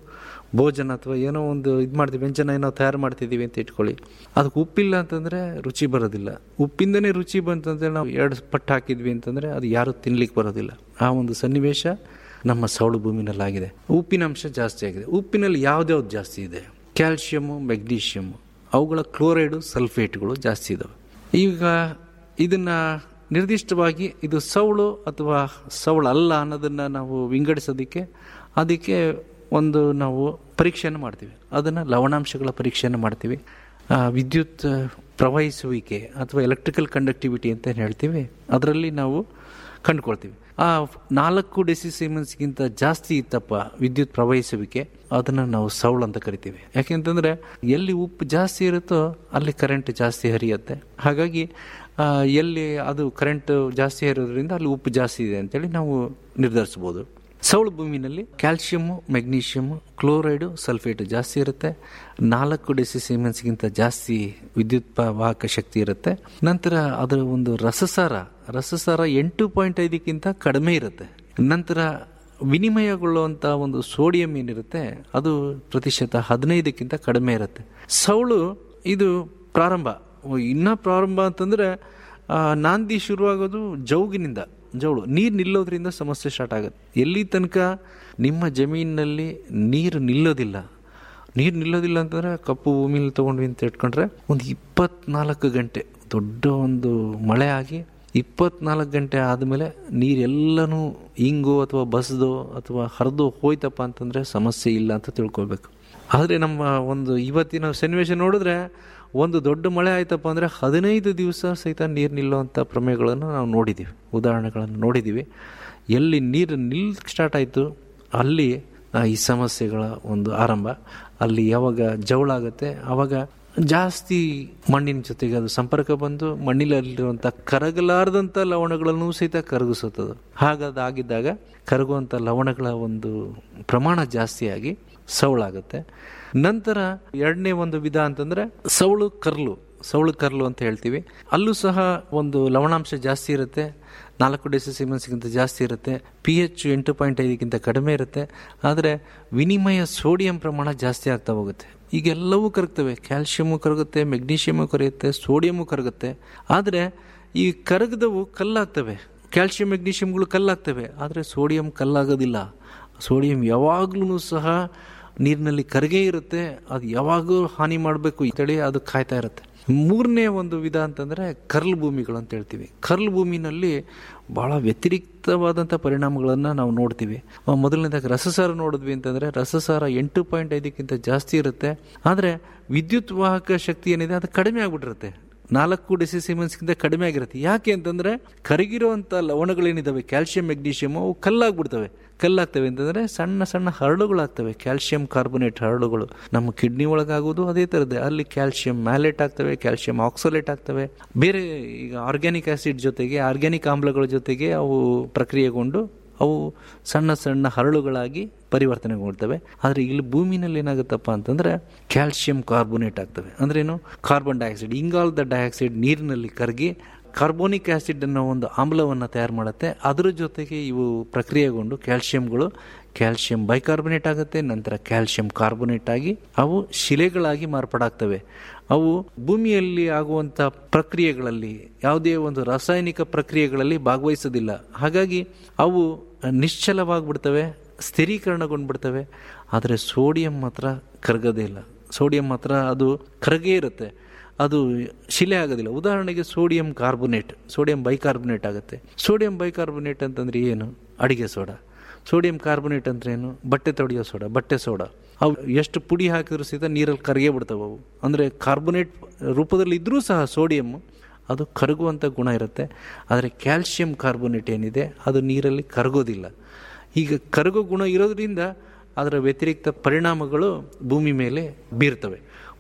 ಭೋಜನ ಅಥವಾ ಏನೋ ಒಂದು ಇದು ಮಾಡ್ತೀವಿ ವ್ಯಂಜನ ಏನೋ ತಯಾರು ಮಾಡ್ತಿದ್ದೀವಿ ಅಂತ ಇಟ್ಕೊಳ್ಳಿ ಅದಕ್ಕೆ ಉಪ್ಪಿಲ್ಲ ಅಂತಂದರೆ ರುಚಿ ಬರೋದಿಲ್ಲ ಉಪ್ಪಿಂದನೇ ರುಚಿ ಬಂತಂದ್ರೆ ನಾವು ಎರಡು ಪಟ್ಟು ಹಾಕಿದ್ವಿ ಅಂತಂದರೆ ಅದು ಯಾರು ತಿನ್ಲಿಕ್ಕೆ ಬರೋದಿಲ್ಲ ಆ ಒಂದು ಸನ್ನಿವೇಶ ನಮ್ಮ ಸೌಳು ಭೂಮಿನಲ್ಲಾಗಿದೆ ಉಪ್ಪಿನ ಅಂಶ ಜಾಸ್ತಿ ಆಗಿದೆ ಉಪ್ಪಿನಲ್ಲಿ ಯಾವ್ದ್ಯಾವ್ದು ಜಾಸ್ತಿ ಇದೆ ಕ್ಯಾಲ್ಶಿಯಮು ಮೆಗ್ನೀಷಿಯಮು ಅವುಗಳ ಕ್ಲೋರೈಡು ಸಲ್ಫೇಟ್ಗಳು ಜಾಸ್ತಿ ಇದಾವೆ ಈಗ ಇದನ್ನ ನಿರ್ದಿಷ್ಟವಾಗಿ ಇದು ಸೌಳು ಅಥವಾ ಸೌಳು ಅಲ್ಲ ಅನ್ನೋದನ್ನು ನಾವು ವಿಂಗಡಿಸೋದಕ್ಕೆ ಅದಕ್ಕೆ ಒಂದು ನಾವು ಪರೀಕ್ಷೆಯನ್ನು ಮಾಡ್ತೀವಿ ಅದನ್ನು ಲವಣಾಂಶಗಳ ಪರೀಕ್ಷೆಯನ್ನು ಮಾಡ್ತೀವಿ ಆ, ವಿದ್ಯುತ್ ಪ್ರವಹಿಸುವಿಕೆ ಅಥವಾ ಎಲೆಕ್ಟ್ರಿಕಲ್ ಕಂಡಕ್ಟಿವಿಟಿ ಅಂತ ಏನ್ ಹೇಳ್ತೀವಿ ಅದರಲ್ಲಿ ನಾವು ಕಂಡುಕೊಳ್ತೀವಿ ಆ ನಾಲ್ಕು ಡೆಸಿಸಿಮೆನ್ಸ್ಗಿಂತ ಜಾಸ್ತಿ ಇತ್ತಪ್ಪ ವಿದ್ಯುತ್ ಪ್ರವಹಿಸುವಿಕೆ ಅದನ್ನು ನಾವು ಸೌಳು ಅಂತ ಕರಿತೀವಿ ಯಾಕೆಂತಂದ್ರೆ ಎಲ್ಲಿ ಉಪ್ಪು ಜಾಸ್ತಿ ಇರುತ್ತೋ ಅಲ್ಲಿ ಕರೆಂಟ್ ಜಾಸ್ತಿ ಹರಿಯುತ್ತೆ ಹಾಗಾಗಿ ಆ, ಎಲ್ಲಿ ಅದು ಕರೆಂಟ್ ಜಾಸ್ತಿ ಹರಿಯೋದ್ರಿಂದ ಅಲ್ಲಿ ಉಪ್ಪು ಜಾಸ್ತಿ ಇದೆ ಅಂತೇಳಿ ನಾವು ನಿರ್ಧರಿಸ್ಬೋದು ಸೌಳು ಭೂಮಿನಲ್ಲಿ ಕ್ಯಾಲ್ಶಿಯಮ್ಮು ಮೆಗ್ನೀಷಿಯಮ್ಮು ಕ್ಲೋರೈಡು ಸಲ್ಫೇಟು ಜಾಸ್ತಿ ಇರುತ್ತೆ ನಾಲ್ಕು ಡೆಸಿಸಿಮೆನ್ಸ್ಗಿಂತ ಜಾಸ್ತಿ ವಿದ್ಯುತ್ ಪ- ವಾಹಕ ಶಕ್ತಿ ಇರುತ್ತೆ ನಂತರ ಅದರ ಒಂದು ರಸಸಾರ ರಸಸಾರ ಎಂಟು ಪಾಯಿಂಟ್ ಐದಕ್ಕಿಂತ ಕಡಿಮೆ ಇರುತ್ತೆ ನಂತರ ವಿನಿಮಯಗೊಳ್ಳುವಂಥ ಒಂದು ಸೋಡಿಯಂ ಏನಿರುತ್ತೆ ಅದು ಪ್ರತಿಶತ ಹದಿನೈದಕ್ಕಿಂತ ಕಡಿಮೆ ಇರುತ್ತೆ ಸೌಳು ಇದು ಪ್ರಾರಂಭ ಇನ್ನ ಪ್ರಾರಂಭ ಅಂತಂದ್ರೆ ಆ, ನಾಂದಿ ಶುರುವಾಗೋದು ಜೌಗಿನಿಂದ ಜೌಳು ನೀರು ನಿಲ್ಲೋದ್ರಿಂದ ಸಮಸ್ಯೆ ಸ್ಟಾರ್ಟ್ ಆಗುತ್ತೆ ಎಲ್ಲಿ ತನಕ ನಿಮ್ಮ ಜಮೀನಿನಲ್ಲಿ ನೀರು ನಿಲ್ಲೋದಿಲ್ಲ ನೀರು ನಿಲ್ಲೋದಿಲ್ಲ ಅಂತಂದ್ರೆ ಕಪ್ಪು ಭೂಮಿಲಿ ತೊಗೊಂಡ್ವಿ ಅಂತ ಇಟ್ಕೊಂಡ್ರೆ ಒಂದು ಇಪ್ಪತ್ನಾಲ್ಕು ಗಂಟೆ ದೊಡ್ಡ ಒಂದು ಮಳೆ ಆಗಿ ಇಪ್ಪತ್ನಾಲ್ಕು ಗಂಟೆ ಆದಮೇಲೆ ನೀರೆಲ್ಲನೂ ಹಿಂಗೋ ಅಥವಾ ಬಸ್ದೋ ಅಥವಾ ಹರಿದು ಹೋಯ್ತಪ್ಪ ಅಂತಂದ್ರೆ ಸಮಸ್ಯೆ ಇಲ್ಲ ಅಂತ ತಿಳ್ಕೊಳ್ಬೇಕು ಆದರೆ ನಮ್ಮ ಒಂದು ಇವತ್ತಿನ ಸನ್ನಿವೇಶ ನೋಡಿದ್ರೆ ಒಂದು ದೊಡ್ಡ ಮಳೆ ಆಯ್ತಪ್ಪ ಅಂದರೆ ಹದಿನೈದು ದಿವಸ ಸಹಿತ ನೀರು ನಿಲ್ಲುವಂಥ ಪ್ರಮೇಯಗಳನ್ನು ನಾವು ನೋಡಿದ್ದೀವಿ ಉದಾಹರಣೆಗಳನ್ನು ನೋಡಿದ್ದೀವಿ ಎಲ್ಲಿ ನೀರು ನಿಲ್ ಸ್ಟಾರ್ಟ್ ಆಯಿತು ಅಲ್ಲಿ ಆ, ಈ ಸಮಸ್ಯೆಗಳ ಒಂದು ಆರಂಭ ಅಲ್ಲಿ ಯಾವಾಗ ಜವಳಾಗುತ್ತೆ ಆವಾಗ ಜಾಸ್ತಿ ಮಣ್ಣಿನ ಜೊತೆಗೆ ಅದು ಸಂಪರ್ಕ ಬಂದು ಮಣ್ಣಿನಲ್ಲಿರುವಂಥ ಕರಗಲಾರದಂಥ ಲವಣಗಳನ್ನು ಸಹಿತ ಕರಗಿಸುತ್ತದೆ ಹಾಗಾದಾಗಿದ್ದಾಗ ಕರಗುವಂಥ ಲವಣಗಳ ಒಂದು ಪ್ರಮಾಣ ಜಾಸ್ತಿಯಾಗಿ ಸೌಳಾಗುತ್ತೆ ನಂತರ ಎರಡನೇ ಒಂದು ವಿಧ ಅಂತಂದ್ರೆ ಸೌಳು ಕರ್ಲು ಸೌಳು ಕರ್ಲು ಅಂತ ಹೇಳ್ತೀವಿ ಅಲ್ಲೂ ಸಹ ಒಂದು ಲವಣಾಂಶ ಜಾಸ್ತಿ ಇರುತ್ತೆ ನಾಲ್ಕು ಡೆಸಿಸಿಮೆನ್ಸ್ಗಿಂತ ಜಾಸ್ತಿ ಇರುತ್ತೆ ಪಿ ಎಚ್ ಎಂಟು ಪಾಯಿಂಟ್ ಐದಕ್ಕಿಂತ ಕಡಿಮೆ ಇರುತ್ತೆ ಆದರೆ ವಿನಿಮಯ ಸೋಡಿಯಂ ಪ್ರಮಾಣ ಜಾಸ್ತಿ ಆಗ್ತಾ ಹೋಗುತ್ತೆ ಈಗೆಲ್ಲವೂ ಕರಗ್ತವೆ ಕ್ಯಾಲ್ಶಿಯಮು ಕರಗುತ್ತೆ ಮೆಗ್ನೀಷಿಯಮು ಕರೆಯುತ್ತೆ ಸೋಡಿಯಮು ಕರಗುತ್ತೆ ಆದರೆ ಈ ಕರಗದವು ಕಲ್ಲಾಗ್ತವೆ ಕ್ಯಾಲ್ಶಿಯಂ ಮೆಗ್ನೀಷಿಯಂಗಳು ಕಲ್ಲಾಗ್ತವೆ ಆದರೆ ಸೋಡಿಯಂ ಕಲ್ಲಾಗೋದಿಲ್ಲ ಸೋಡಿಯಂ ಯಾವಾಗ್ಲೂ ಸಹ ನೀರಿನಲ್ಲಿ ಕರಗೇ ಇರುತ್ತೆ ಅದು ಯಾವಾಗೂ ಹಾನಿ ಮಾಡಬೇಕು ಅಂತೇಳಿ ಅದು ಕಾಯ್ತಾ ಇರುತ್ತೆ ಮೂರನೇ ಒಂದು ವಿಧ ಅಂತಂದ್ರೆ ಕರ್ಲ್ ಭೂಮಿಗಳು ಅಂತ ಹೇಳ್ತೀವಿ ಕರ್ಲ್ ಭೂಮಿನಲ್ಲಿ ಬಹಳ ವ್ಯತಿರಿಕ್ತವಾದಂಥ ಪರಿಣಾಮಗಳನ್ನು ನಾವು ನೋಡ್ತೀವಿ ಆ, ಮೊದಲನೇದಾಗಿ ರಸಸಾರ ನೋಡಿದ್ವಿ ಅಂತಂದ್ರೆ ರಸಸಾರ ಎಂಟು ಪಾಯಿಂಟ್ ಐದಕ್ಕಿಂತ ಜಾಸ್ತಿ ಇರುತ್ತೆ ಆದರೆ ವಿದ್ಯುತ್ ವಾಹಕ ಶಕ್ತಿ ಏನಿದೆ ಅದು ಕಡಿಮೆ ಆಗ್ಬಿಟ್ಟಿರುತ್ತೆ ನಾಲ್ಕು ಡೆಸಿಸಿಮೆನ್ಸ್ಗಿಂತ ಕಡಿಮೆ ಆಗಿರುತ್ತೆ ಯಾಕೆ ಅಂತಂದ್ರೆ ಕರಗಿರುವಂಥ ಲವಣಗಳೇನಿದಾವೆ ಕ್ಯಾಲ್ಸಿಯಂ ಮೆಗ್ನೀಷಿಯಮ್ ಅವು ಕಲ್ಲಾಗ್ಬಿಡ್ತವೆ ಕಲ್ಲಾಗ್ತವೆ ಅಂತಂದ್ರೆ ಸಣ್ಣ ಸಣ್ಣ ಹರಳುಗಳಾಗ್ತವೆ ಕ್ಯಾಲ್ಸಿಯಂ ಕಾರ್ಬೊನೇಟ್ ಹರಳುಗಳು ನಮ್ಮ ಕಿಡ್ನಿ ಒಳಗಾಗೋದು ಅದೇ ಥರದೇ ಅಲ್ಲಿ ಕ್ಯಾಲ್ಸಿಯಂ ಮ್ಯಾಲೆಟ್ ಆಗ್ತವೆ ಕ್ಯಾಲ್ಸಿಯಂ ಆಕ್ಸೋಲೇಟ್ ಆಗ್ತವೆ ಬೇರೆ ಈಗ ಆರ್ಗ್ಯಾನಿಕ್ ಆಸಿಡ್ ಜೊತೆಗೆ ಆರ್ಗ್ಯಾನಿಕ್ ಆಮ್ಲಗಳ ಜೊತೆಗೆ ಅವು ಪ್ರಕ್ರಿಯೆಗೊಂಡು ಅವು ಸಣ್ಣ ಸಣ್ಣ ಹರಳುಗಳಾಗಿ ಪರಿವರ್ತನೆಗೊಳ್ತವೆ ಆದರೆ ಇಲ್ಲಿ ಭೂಮಿನಲ್ಲಿ ಏನಾಗುತ್ತಪ್ಪ ಅಂತಂದ್ರೆ ಕ್ಯಾಲ್ಸಿಯಂ ಕಾರ್ಬೋನೇಟ್ ಆಗ್ತವೆ ಅಂದ್ರೇನು ಕಾರ್ಬನ್ ಡೈಆಕ್ಸೈಡ್ ಇಂಗಾಲದ ಡೈಆಕ್ಸೈಡ್ ನೀರಿನಲ್ಲಿ ಕರಗಿ ಕಾರ್ಬೋನಿಕ್ ಆಸಿಡ್ ಅನ್ನೋ ಒಂದು ಆಮ್ಲವನ್ನು ತಯಾರು ಮಾಡುತ್ತೆ ಅದರ ಜೊತೆಗೆ ಇವು ಪ್ರಕ್ರಿಯೆಗೊಂಡು ಕ್ಯಾಲ್ಸಿಯಂಗಳು ಕ್ಯಾಲ್ಸಿಯಂ ಬೈಕಾರ್ಬೊನೇಟ್ ಆಗುತ್ತೆ ನಂತರ ಕ್ಯಾಲ್ಸಿಯಂ ಕಾರ್ಬೋನೇಟ್ ಆಗಿ ಅವು ಶಿಲೆಗಳಾಗಿ ಮಾರ್ಪಾಡಾಗ್ತವೆ ಅವು ಭೂಮಿಯಲ್ಲಿ ಆಗುವಂಥ ಪ್ರಕ್ರಿಯೆಗಳಲ್ಲಿ ಯಾವುದೇ ಒಂದು ರಾಸಾಯನಿಕ ಪ್ರಕ್ರಿಯೆಗಳಲ್ಲಿ ಭಾಗವಹಿಸೋದಿಲ್ಲ ಹಾಗಾಗಿ ಅವು ನಿಶ್ಚಲವಾಗಿಬಿಡ್ತವೆ ಸ್ಥಿರೀಕರಣಗೊಂಡ್ಬಿಡ್ತವೆ ಆದರೆ ಸೋಡಿಯಂ ಮಾತ್ರ ಕರಗೋದೇ ಇಲ್ಲ ಸೋಡಿಯಂ ಮಾತ್ರ ಅದು ಕರಗೇ ಇರುತ್ತೆ ಅದು ಶಿಲೆ ಆಗೋದಿಲ್ಲ ಉದಾಹರಣೆಗೆ ಸೋಡಿಯಂ ಕಾರ್ಬೊನೇಟ್ ಸೋಡಿಯಂ ಬೈಕಾರ್ಬೊನೇಟ್ ಆಗುತ್ತೆ ಸೋಡಿಯಂ ಬೈಕಾರ್ಬೊನೇಟ್ ಅಂತಂದ್ರೆ ಏನು ಅಡಿಗೆ ಸೋಡಾ ಸೋಡಿಯಂ ಕಾರ್ಬೊನೇಟ್ ಅಂದ್ರೆ ಏನು ಬಟ್ಟೆ ತೊಳೆಯೋ ಸೋಡಾ ಬಟ್ಟೆ ಸೋಡಾ ಅವು ಎಷ್ಟು ಪುಡಿ ಹಾಕಿದ್ರು ಸಹಿತ ನೀರಲ್ಲಿ ಕರಗೇ ಬಿಡ್ತವೆ ಅವು ಅಂದರೆ ಕಾರ್ಬೊನೇಟ್ ರೂಪದಲ್ಲಿ ಇದ್ದರೂ ಸಹ ಸೋಡಿಯಂ ಅದು ಕರಗುವಂಥ ಗುಣ ಇರುತ್ತೆ ಆದರೆ ಕ್ಯಾಲ್ಸಿಯಂ ಕಾರ್ಬೊನೇಟ್ ಏನಿದೆ ಅದು ನೀರಲ್ಲಿ ಕರಗೋದಿಲ್ಲ ಈಗ ಕರಗೋ ಗುಣ ಇರೋದ್ರಿಂದ ಅದರ ವ್ಯತಿರಿಕ್ತ ಪರಿಣಾಮಗಳು ಭೂಮಿ ಮೇಲೆ ಬೀರ್ತವೆ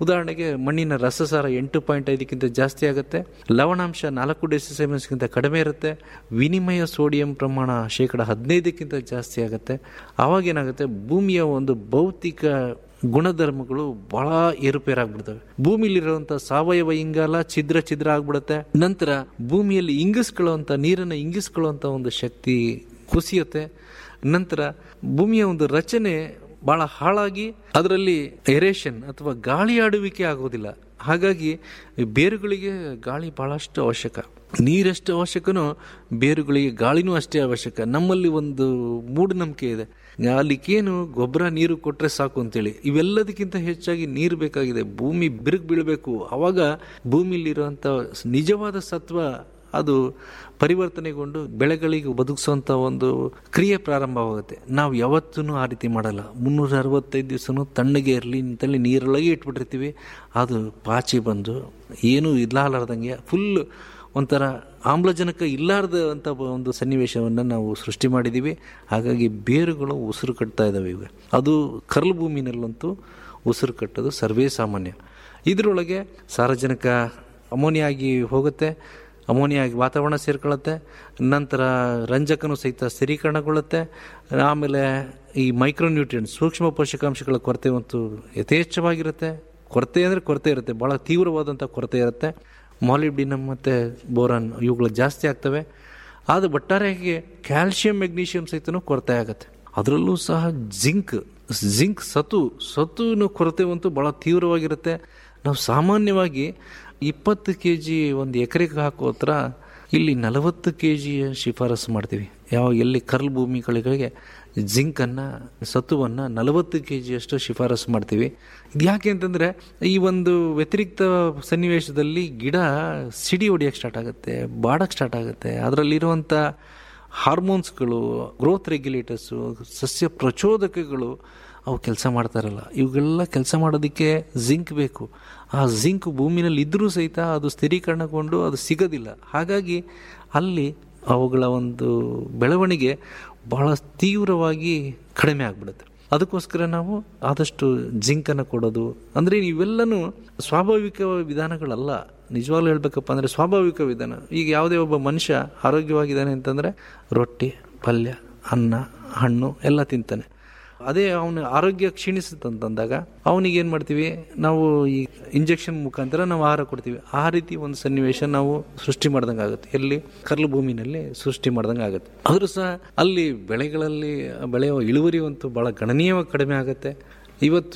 ಉದಾಹರಣೆಗೆ ಮಣ್ಣಿನ ರಸಸಾರ ಎಂಟು ಪಾಯಿಂಟ್ ಐದಕ್ಕಿಂತ ಜಾಸ್ತಿ ಆಗುತ್ತೆ ಲವಣಾಂಶ ನಾಲ್ಕು ಡೆಸಿಸೆಮೆನ್ಸ್ಗಿಂತ ಕಡಿಮೆ ಇರುತ್ತೆ ವಿನಿಮಯ ಸೋಡಿಯಂ ಪ್ರಮಾಣ ಶೇಕಡ ಹದಿನೈದಕ್ಕಿಂತ ಜಾಸ್ತಿ ಆಗುತ್ತೆ ಆವಾಗ ಏನಾಗುತ್ತೆ ಭೂಮಿಯ ಒಂದು ಭೌತಿಕ ಗುಣಧರ್ಮಗಳು ಬಹಳ ಏರುಪೇರಾಗ್ಬಿಡ್ತವೆ ಭೂಮಿಲಿರುವಂತ ಸಾವಯವ ಇಂಗಾಲ ಛಿದ್ರ ಛಿದ್ರ ಆಗ್ಬಿಡುತ್ತೆ ನಂತರ ಭೂಮಿಯಲ್ಲಿ ಇಂಗಿಸ್ಕೊಳ್ಳುವಂತ ನೀರನ್ನು ಇಂಗಿಸ್ಕೊಳ್ಳುವಂತ ಒಂದು ಶಕ್ತಿ ಕುಸಿಯುತ್ತೆ ನಂತರ ಭೂಮಿಯ ಒಂದು ರಚನೆ ಬಹಳ ಹಾಳಾಗಿ ಅದರಲ್ಲಿ ಎರೇಷನ್ ಅಥವಾ ಗಾಳಿ ಆಡುವಿಕೆ ಆಗೋದಿಲ್ಲ ಹಾಗಾಗಿ ಬೇರುಗಳಿಗೆ ಗಾಳಿ ಬಹಳಷ್ಟು ಅವಶ್ಯಕ ನೀರೆಷ್ಟು ಅವಶ್ಯಕನೋ ಬೇರುಗಳಿಗೆ ಗಾಳಿನೂ ಅಷ್ಟೇ ಅವಶ್ಯಕ ನಮ್ಮಲ್ಲಿ ಒಂದು ಮೂಢನಂಬಿಕೆ ಇದೆ ಅಲ್ಲಿಗೇನು ಗೊಬ್ಬರ ನೀರು ಕೊಟ್ರೆ ಸಾಕು ಅಂತೇಳಿ ಇವೆಲ್ಲದಕ್ಕಿಂತ ಹೆಚ್ಚಾಗಿ ನೀರು ಬೇಕಾಗಿದೆ ಭೂಮಿ ಬಿರುಕು ಬೀಳಬೇಕು ಅವಾಗ ಭೂಮಿಲಿರುವಂಥ ನಿಜವಾದ ಸತ್ವ ಅದು ಪರಿವರ್ತನೆಗೊಂಡು ಬೆಳೆಗಳಿಗೆ ಬದುಕಿಸುವಂತ ಒಂದು ಕ್ರಿಯೆ ಪ್ರಾರಂಭವಾಗುತ್ತೆ ನಾವು ಯಾವತ್ತೂ ಆ ರೀತಿ ಮಾಡಲ್ಲ ಮುನ್ನೂರ ಅರವತ್ತೈದು ದಿವಸನೂ ತಣ್ಣಗೆ ಇರಲಿ ಅಂತೇಳಿ ನೀರೊಳಗೆ ಇಟ್ಬಿಟ್ಟಿರ್ತೀವಿ ಅದು ಪಾಚಿ ಬಂದು ಏನೂ ಇಲ್ಲಾರ್ದಂಗೆ ಫುಲ್ ಒಂಥರ ಆಮ್ಲಜನಕ ಇಲ್ಲಾರ್ದ ಅಂತ ಒಂದು ಸನ್ನಿವೇಶವನ್ನು ನಾವು ಸೃಷ್ಟಿ ಮಾಡಿದ್ದೀವಿ ಹಾಗಾಗಿ ಬೇರುಗಳು ಉಸಿರು ಕಟ್ತಾ ಇದ್ದಾವೆ ಇವಾಗ ಅದು ಕರ್ಲ್ ಭೂಮಿನಲ್ಲಂತೂ ಉಸಿರು ಕಟ್ಟೋದು ಸರ್ವೇ ಸಾಮಾನ್ಯ ಇದರೊಳಗೆ ಸಾರಜನಕ ಅಮೋನಿಯಾ ಆಗಿ ಹೋಗುತ್ತೆ ಅಮೋನಿಯಾ ಆಗಿ ವಾತಾವರಣ ಸೇರ್ಕೊಳ್ಳುತ್ತೆ ನಂತರ ರಂಜಕನೂ ಸಹಿತ ಸ್ಥಿರೀಕರಣಗೊಳ್ಳುತ್ತೆ ಆಮೇಲೆ ಈ ಮೈಕ್ರೋನ್ಯೂಟ್ರಿಯೆಂಟ್ ಸೂಕ್ಷ್ಮ ಪೋಷಕಾಂಶಗಳ ಕೊರತೆ ಅಂತೂ ಯಥೇಚ್ಛವಾಗಿರುತ್ತೆ ಕೊರತೆ ಅಂದರೆ ಕೊರತೆ ಇರುತ್ತೆ ಭಾಳ ತೀವ್ರವಾದಂಥ ಕೊರತೆ ಇರುತ್ತೆ ಮಾಲಿಬ್ಡಿನಮ್ ಮತ್ತು ಬೋರಾನ್ ಇವುಗಳು ಜಾಸ್ತಿ ಆಗ್ತವೆ ಆದರೆ ಒಟ್ಟಾರೆಯಾಗಿ ಕ್ಯಾಲ್ಶಿಯಂ ಮೆಗ್ನೀಷಿಯಂ ಸಹಿತನೂ ಕೊರತೆ ಆಗುತ್ತೆ ಅದರಲ್ಲೂ ಸಹ ಜಿಂಕ್ ಜಿಂಕ್ ಸತು ಸತುವಿನ ಕೊರತೆ ಅಂತೂ ಭಾಳ ತೀವ್ರವಾಗಿರುತ್ತೆ ನಾವು ಸಾಮಾನ್ಯವಾಗಿ ಇಪ್ಪತ್ತು ಕೆ ಜಿ ಒಂದು ಎಕರೆಗೆ ಹಾಕೋ ಹತ್ರ ಇಲ್ಲಿ ನಲವತ್ತು ಕೆ ಜಿಯ ಶಿಫಾರಸು ಮಾಡ್ತೀವಿ ಯಾವ ಎಲ್ಲಿ ಕರ್ಲ್ ಭೂಮಿಗಳಿಗೆ ಜಿಂಕನ್ನು ಸತ್ತುವನ್ನು ನಲವತ್ತು ಕೆ ಜಿಯಷ್ಟು ಶಿಫಾರಸು ಮಾಡ್ತೀವಿ ಇದು ಯಾಕೆ ಅಂತಂದರೆ ಈ ಒಂದು ವ್ಯತಿರಿಕ್ತ ಸನ್ನಿವೇಶದಲ್ಲಿ ಗಿಡ ಸಿಡಿ ಹೊಡಿಯೋಕ್ಕೆ ಸ್ಟಾರ್ಟ್ ಆಗುತ್ತೆ ಬಾಡಕ್ಕೆ ಸ್ಟಾರ್ಟ್ ಆಗುತ್ತೆ ಅದರಲ್ಲಿರುವಂಥ ಹಾರ್ಮೋನ್ಸ್ಗಳು ಗ್ರೋತ್ ರೆಗ್ಯುಲೇಟರ್ಸು ಸಸ್ಯ ಪ್ರಚೋದಕಗಳು ಅವು ಕೆಲಸ ಮಾಡ್ತಾರಲ್ಲ ಇವುಗಳೆಲ್ಲ ಕೆಲಸ ಮಾಡೋದಕ್ಕೆ ಜಿಂಕ್ ಬೇಕು ಆ ಜಿಂಕ್ ಭೂಮಿನಲ್ಲಿ ಇದ್ದರೂ ಸಹಿತ ಅದು ಸ್ಥಿರೀಕರಣಗೊಂಡು ಅದು ಸಿಗೋದಿಲ್ಲ ಹಾಗಾಗಿ ಅಲ್ಲಿ ಅವುಗಳ ಒಂದು ಬೆಳವಣಿಗೆ ಬಹಳ ತೀವ್ರವಾಗಿ ಕಡಿಮೆ ಆಗಿಬಿಡುತ್ತೆ ಅದಕ್ಕೋಸ್ಕರ ನಾವು ಆದಷ್ಟು ಜಿಂಕನ್ನು ಕೊಡೋದು ಅಂದರೆ ಇವೆಲ್ಲನೂ ಸ್ವಾಭಾವಿಕ ವಿಧಾನಗಳಲ್ಲ ನಿಜವಾಗ್ಲೂ ಹೇಳ್ಬೇಕಪ್ಪ ಅಂದರೆ ಸ್ವಾಭಾವಿಕ ವಿಧಾನ ಈಗ ಯಾವುದೇ ಒಬ್ಬ ಮನುಷ್ಯ ಆರೋಗ್ಯವಾಗಿದ್ದಾನೆ ಅಂತಂದರೆ ರೊಟ್ಟಿ ಪಲ್ಯ ಅನ್ನ ಹಣ್ಣು ಎಲ್ಲ ತಿಂತಾನೆ ಅದೇ ಅವನ ಆರೋಗ್ಯ ಕ್ಷೀಣಿಸುತ್ತಂತಂದಾಗ ಅವನಿಗೆ ಏನು ಮಾಡ್ತೀವಿ ನಾವು ಈ ಇಂಜೆಕ್ಷನ್ ಮುಖಾಂತರ ನಾವು ಆಹಾರ ಕೊಡ್ತೀವಿ ಆ ರೀತಿ ಒಂದು ಸನ್ನಿವೇಶ ನಾವು ಸೃಷ್ಟಿ ಮಾಡ್ದಂಗೆ ಆಗುತ್ತೆ ಎಲ್ಲಿ ಕರ್ಲು ಭೂಮಿನಲ್ಲಿ ಸೃಷ್ಟಿ ಮಾಡ್ದಂಗೆ ಆಗುತ್ತೆ ಆದರೂ ಸಹ ಅಲ್ಲಿ ಬೆಳೆಗಳಲ್ಲಿ ಬೆಳೆಯುವ ಇಳುವರಿ ಅಂತೂ ಭಾಳ ಗಣನೀಯವಾಗಿ ಕಡಿಮೆ ಆಗುತ್ತೆ ಇವತ್ತು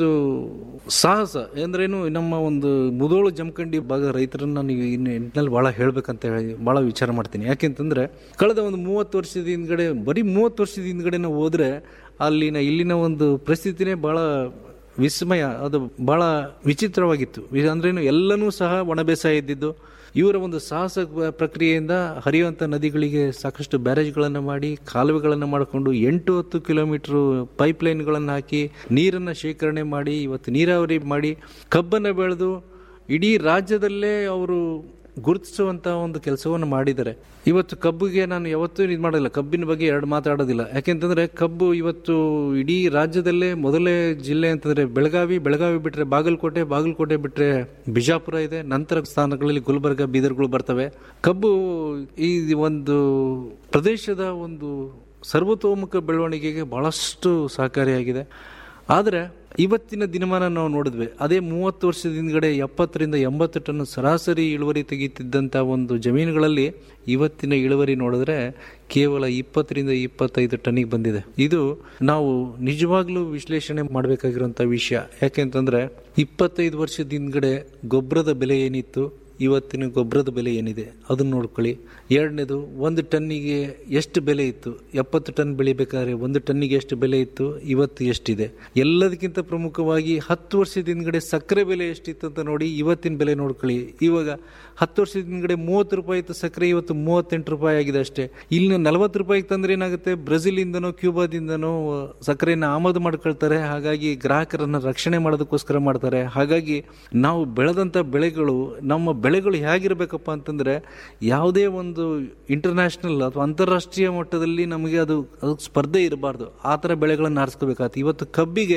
ಸಾಹಸ ಅಂದ್ರೇನು ನಮ್ಮ ಒಂದು ಮುದೋಳು ಜಮಖಂಡಿ ಭಾಗ ರೈತರನ್ನ ನೀವು ಇನ್ನು ನಿಟ್ಟಿನಲ್ಲಿ ಭಾಳ ಹೇಳ್ಬೇಕಂತ ಹೇಳಿ ಭಾಳ ವಿಚಾರ ಮಾಡ್ತೀನಿ ಯಾಕೆಂತಂದ್ರೆ ಕಳೆದ ಒಂದು ಮೂವತ್ತು ವರ್ಷದ ಹಿಂದ್ಗಡೆ ಬರೀ ಮೂವತ್ತು ವರ್ಷದ ಹಿಂದ್ಗಡೆ ನಾವು ಹೋದ್ರೆ ಅಲ್ಲಿನ ಇಲ್ಲಿನ ಒಂದು ಪರಿಸ್ಥಿತಿನೇ ಭಾಳ ವಿಸ್ಮಯ ಅದು ಬಹಳ ವಿಚಿತ್ರವಾಗಿತ್ತು ವಿ- ಅಂದ್ರೇನು ಎಲ್ಲನೂ ಸಹ ಒಣ ಬೇಸಾಯ ಇದ್ದಿದ್ದು ಇವರ ಒಂದು ಸಾಹಸ ಪ್ರಕ್ರಿಯೆಯಿಂದ ಹರಿಯುವಂಥ ನದಿಗಳಿಗೆ ಸಾಕಷ್ಟು ಬ್ಯಾರೇಜ್ಗಳನ್ನು ಮಾಡಿ ಕಾಲುವೆಗಳನ್ನು ಮಾಡಿಕೊಂಡು ಎಂಟು ಹತ್ತು ಕಿಲೋಮೀಟರ್ ಪೈಪ್ ಲೈನ್ಗಳನ್ನು ಹಾಕಿ ನೀರನ್ನು ಶೇಖರಣೆ ಮಾಡಿ ಇವತ್ತು ನೀರಾವರಿ ಮಾಡಿ ಕಬ್ಬನ್ನು ಬೆಳೆದು ಇಡೀ ರಾಜ್ಯದಲ್ಲೇ ಅವರು ಗುರುತಿಸುವಂತ ಒಂದು ಕೆಲಸವನ್ನು ಮಾಡಿದ್ದಾರೆ ಇವತ್ತು ಕಬ್ಬಿಗೆ ನಾನು ಯಾವತ್ತೂ ಇದು ಮಾಡೋದಿಲ್ಲ ಕಬ್ಬಿನ ಬಗ್ಗೆ ಎರಡು ಮಾತಾಡೋದಿಲ್ಲ ಯಾಕೆಂತಂದ್ರೆ ಕಬ್ಬು ಇವತ್ತು ಇಡೀ ರಾಜ್ಯದಲ್ಲೇ ಮೊದಲೇ ಜಿಲ್ಲೆ ಅಂತಂದ್ರೆ ಬೆಳಗಾವಿ ಬೆಳಗಾವಿ ಬಿಟ್ರೆ ಬಾಗಲಕೋಟೆ ಬಾಗಲಕೋಟೆ ಬಿಟ್ರೆ ಬಿಜಾಪುರ ಇದೆ ನಂತರ ಸ್ಥಾನಗಳಲ್ಲಿ ಗುಲ್ಬರ್ಗ ಬೀದರ್ಗಳು ಬರ್ತವೆ ಕಬ್ಬು ಈ ಒಂದು ಪ್ರದೇಶದ ಒಂದು ಸರ್ವತೋಮುಖ ಬೆಳವಣಿಗೆಗೆ ಬಹಳಷ್ಟು ಸಹಕಾರಿಯಾಗಿದೆ ಆದರೆ ಇವತ್ತಿನ ದಿನಮಾನ ನಾವು ನೋಡಿದ್ವಿ ಅದೇ ಮೂವತ್ತು ವರ್ಷದ ಹಿಂದ್ಗಡೆ ಎಪ್ಪತ್ತರಿಂದ ಎಂಬತ್ತು ಟನ್ ಸರಾಸರಿ ಇಳುವರಿ ತೆಗೀತಿದ್ದಂಥ ಒಂದು ಜಮೀನುಗಳಲ್ಲಿ ಇವತ್ತಿನ ಇಳುವರಿ ನೋಡಿದ್ರೆ ಕೇವಲ ಇಪ್ಪತ್ತರಿಂದ ಇಪ್ಪತ್ತೈದು ಟನ್ನಿಗೆ ಬಂದಿದೆ ಇದು ನಾವು ನಿಜವಾಗ್ಲೂ ವಿಶ್ಲೇಷಣೆ ಮಾಡಬೇಕಾಗಿರುವಂಥ ವಿಷಯ ಯಾಕೆಂತಂದ್ರೆ ಇಪ್ಪತ್ತೈದು ವರ್ಷದ ಹಿಂದ್ಗಡೆ ಗೊಬ್ಬರದ ಬೆಲೆ ಏನಿತ್ತು ಇವತ್ತಿನ ಗೊಬ್ಬರದ ಬೆಲೆ ಏನಿದೆ ಅದನ್ನ ನೋಡ್ಕೊಳ್ಳಿ ಎರಡನೇದು ಒಂದು ಟನ್ನಿಗೆ ಎಷ್ಟು ಬೆಲೆ ಇತ್ತು ಎಪ್ಪತ್ತು ಟನ್ ಬೆಳಿಬೇಕಾದ್ರೆ ಒಂದು ಟನ್ನಿಗೆ ಎಷ್ಟು ಬೆಲೆ ಇತ್ತು ಇವತ್ತು ಎಷ್ಟಿದೆ ಎಲ್ಲದಕ್ಕಿಂತ ಪ್ರಮುಖವಾಗಿ ಹತ್ತು ವರ್ಷದ ಹಿಂದ್ಗಡೆ ಸಕ್ಕರೆ ಬೆಲೆ ಎಷ್ಟಿತ್ತು ಅಂತ ನೋಡಿ ಇವತ್ತಿನ ಬೆಲೆ ನೋಡ್ಕೊಳ್ಳಿ ಇವಾಗ ಹತ್ತು ವರ್ಷದ ಹಿಂದ್ಗಡೆ ಮೂವತ್ತು ರೂಪಾಯಿ ಇತ್ತು ಸಕ್ಕರೆ ಇವತ್ತು ಮೂವತ್ತೆಂಟು ರೂಪಾಯಿ ಆಗಿದೆ ಅಷ್ಟೇ ಇಲ್ಲಿ ನಲವತ್ತು ರೂಪಾಯಿಗೆ ತಂದ್ರೆ ಏನಾಗುತ್ತೆ ಬ್ರೆಜಿಲಿಂದನೋ ಕ್ಯೂಬಾದಿಂದನೋ ಸಕ್ಕರೆಯನ್ನು ಆಮದು ಮಾಡ್ಕೊಳ್ತಾರೆ ಹಾಗಾಗಿ ಗ್ರಾಹಕರನ್ನ ರಕ್ಷಣೆ ಮಾಡೋದಕ್ಕೋಸ್ಕರ ಮಾಡ್ತಾರೆ ಹಾಗಾಗಿ ನಾವು ಬೆಳೆದಂಥ ಬೆಳೆಗಳು ನಮ್ಮ ಬೆಳೆಗಳು ಹೇಗಿರಬೇಕಪ್ಪ ಅಂತಂದ್ರೆ ಯಾವುದೇ ಒಂದು ಇಂಟರ್ನ್ಯಾಷನಲ್ ಅಥವಾ ಅಂತಾರಾಷ್ಟ್ರೀಯ ಮಟ್ಟದಲ್ಲಿ ನಮಗೆ ಅದು ಅದು ಸ್ಪರ್ಧೆ ಇರಬಾರ್ದು ಆ ಥರ ಬೆಳೆಗಳನ್ನು ಆರಿಸ್ಕೋಬೇಕಾಗುತ್ತೆ ಇವತ್ತು ಕಬ್ಬಿಗೆ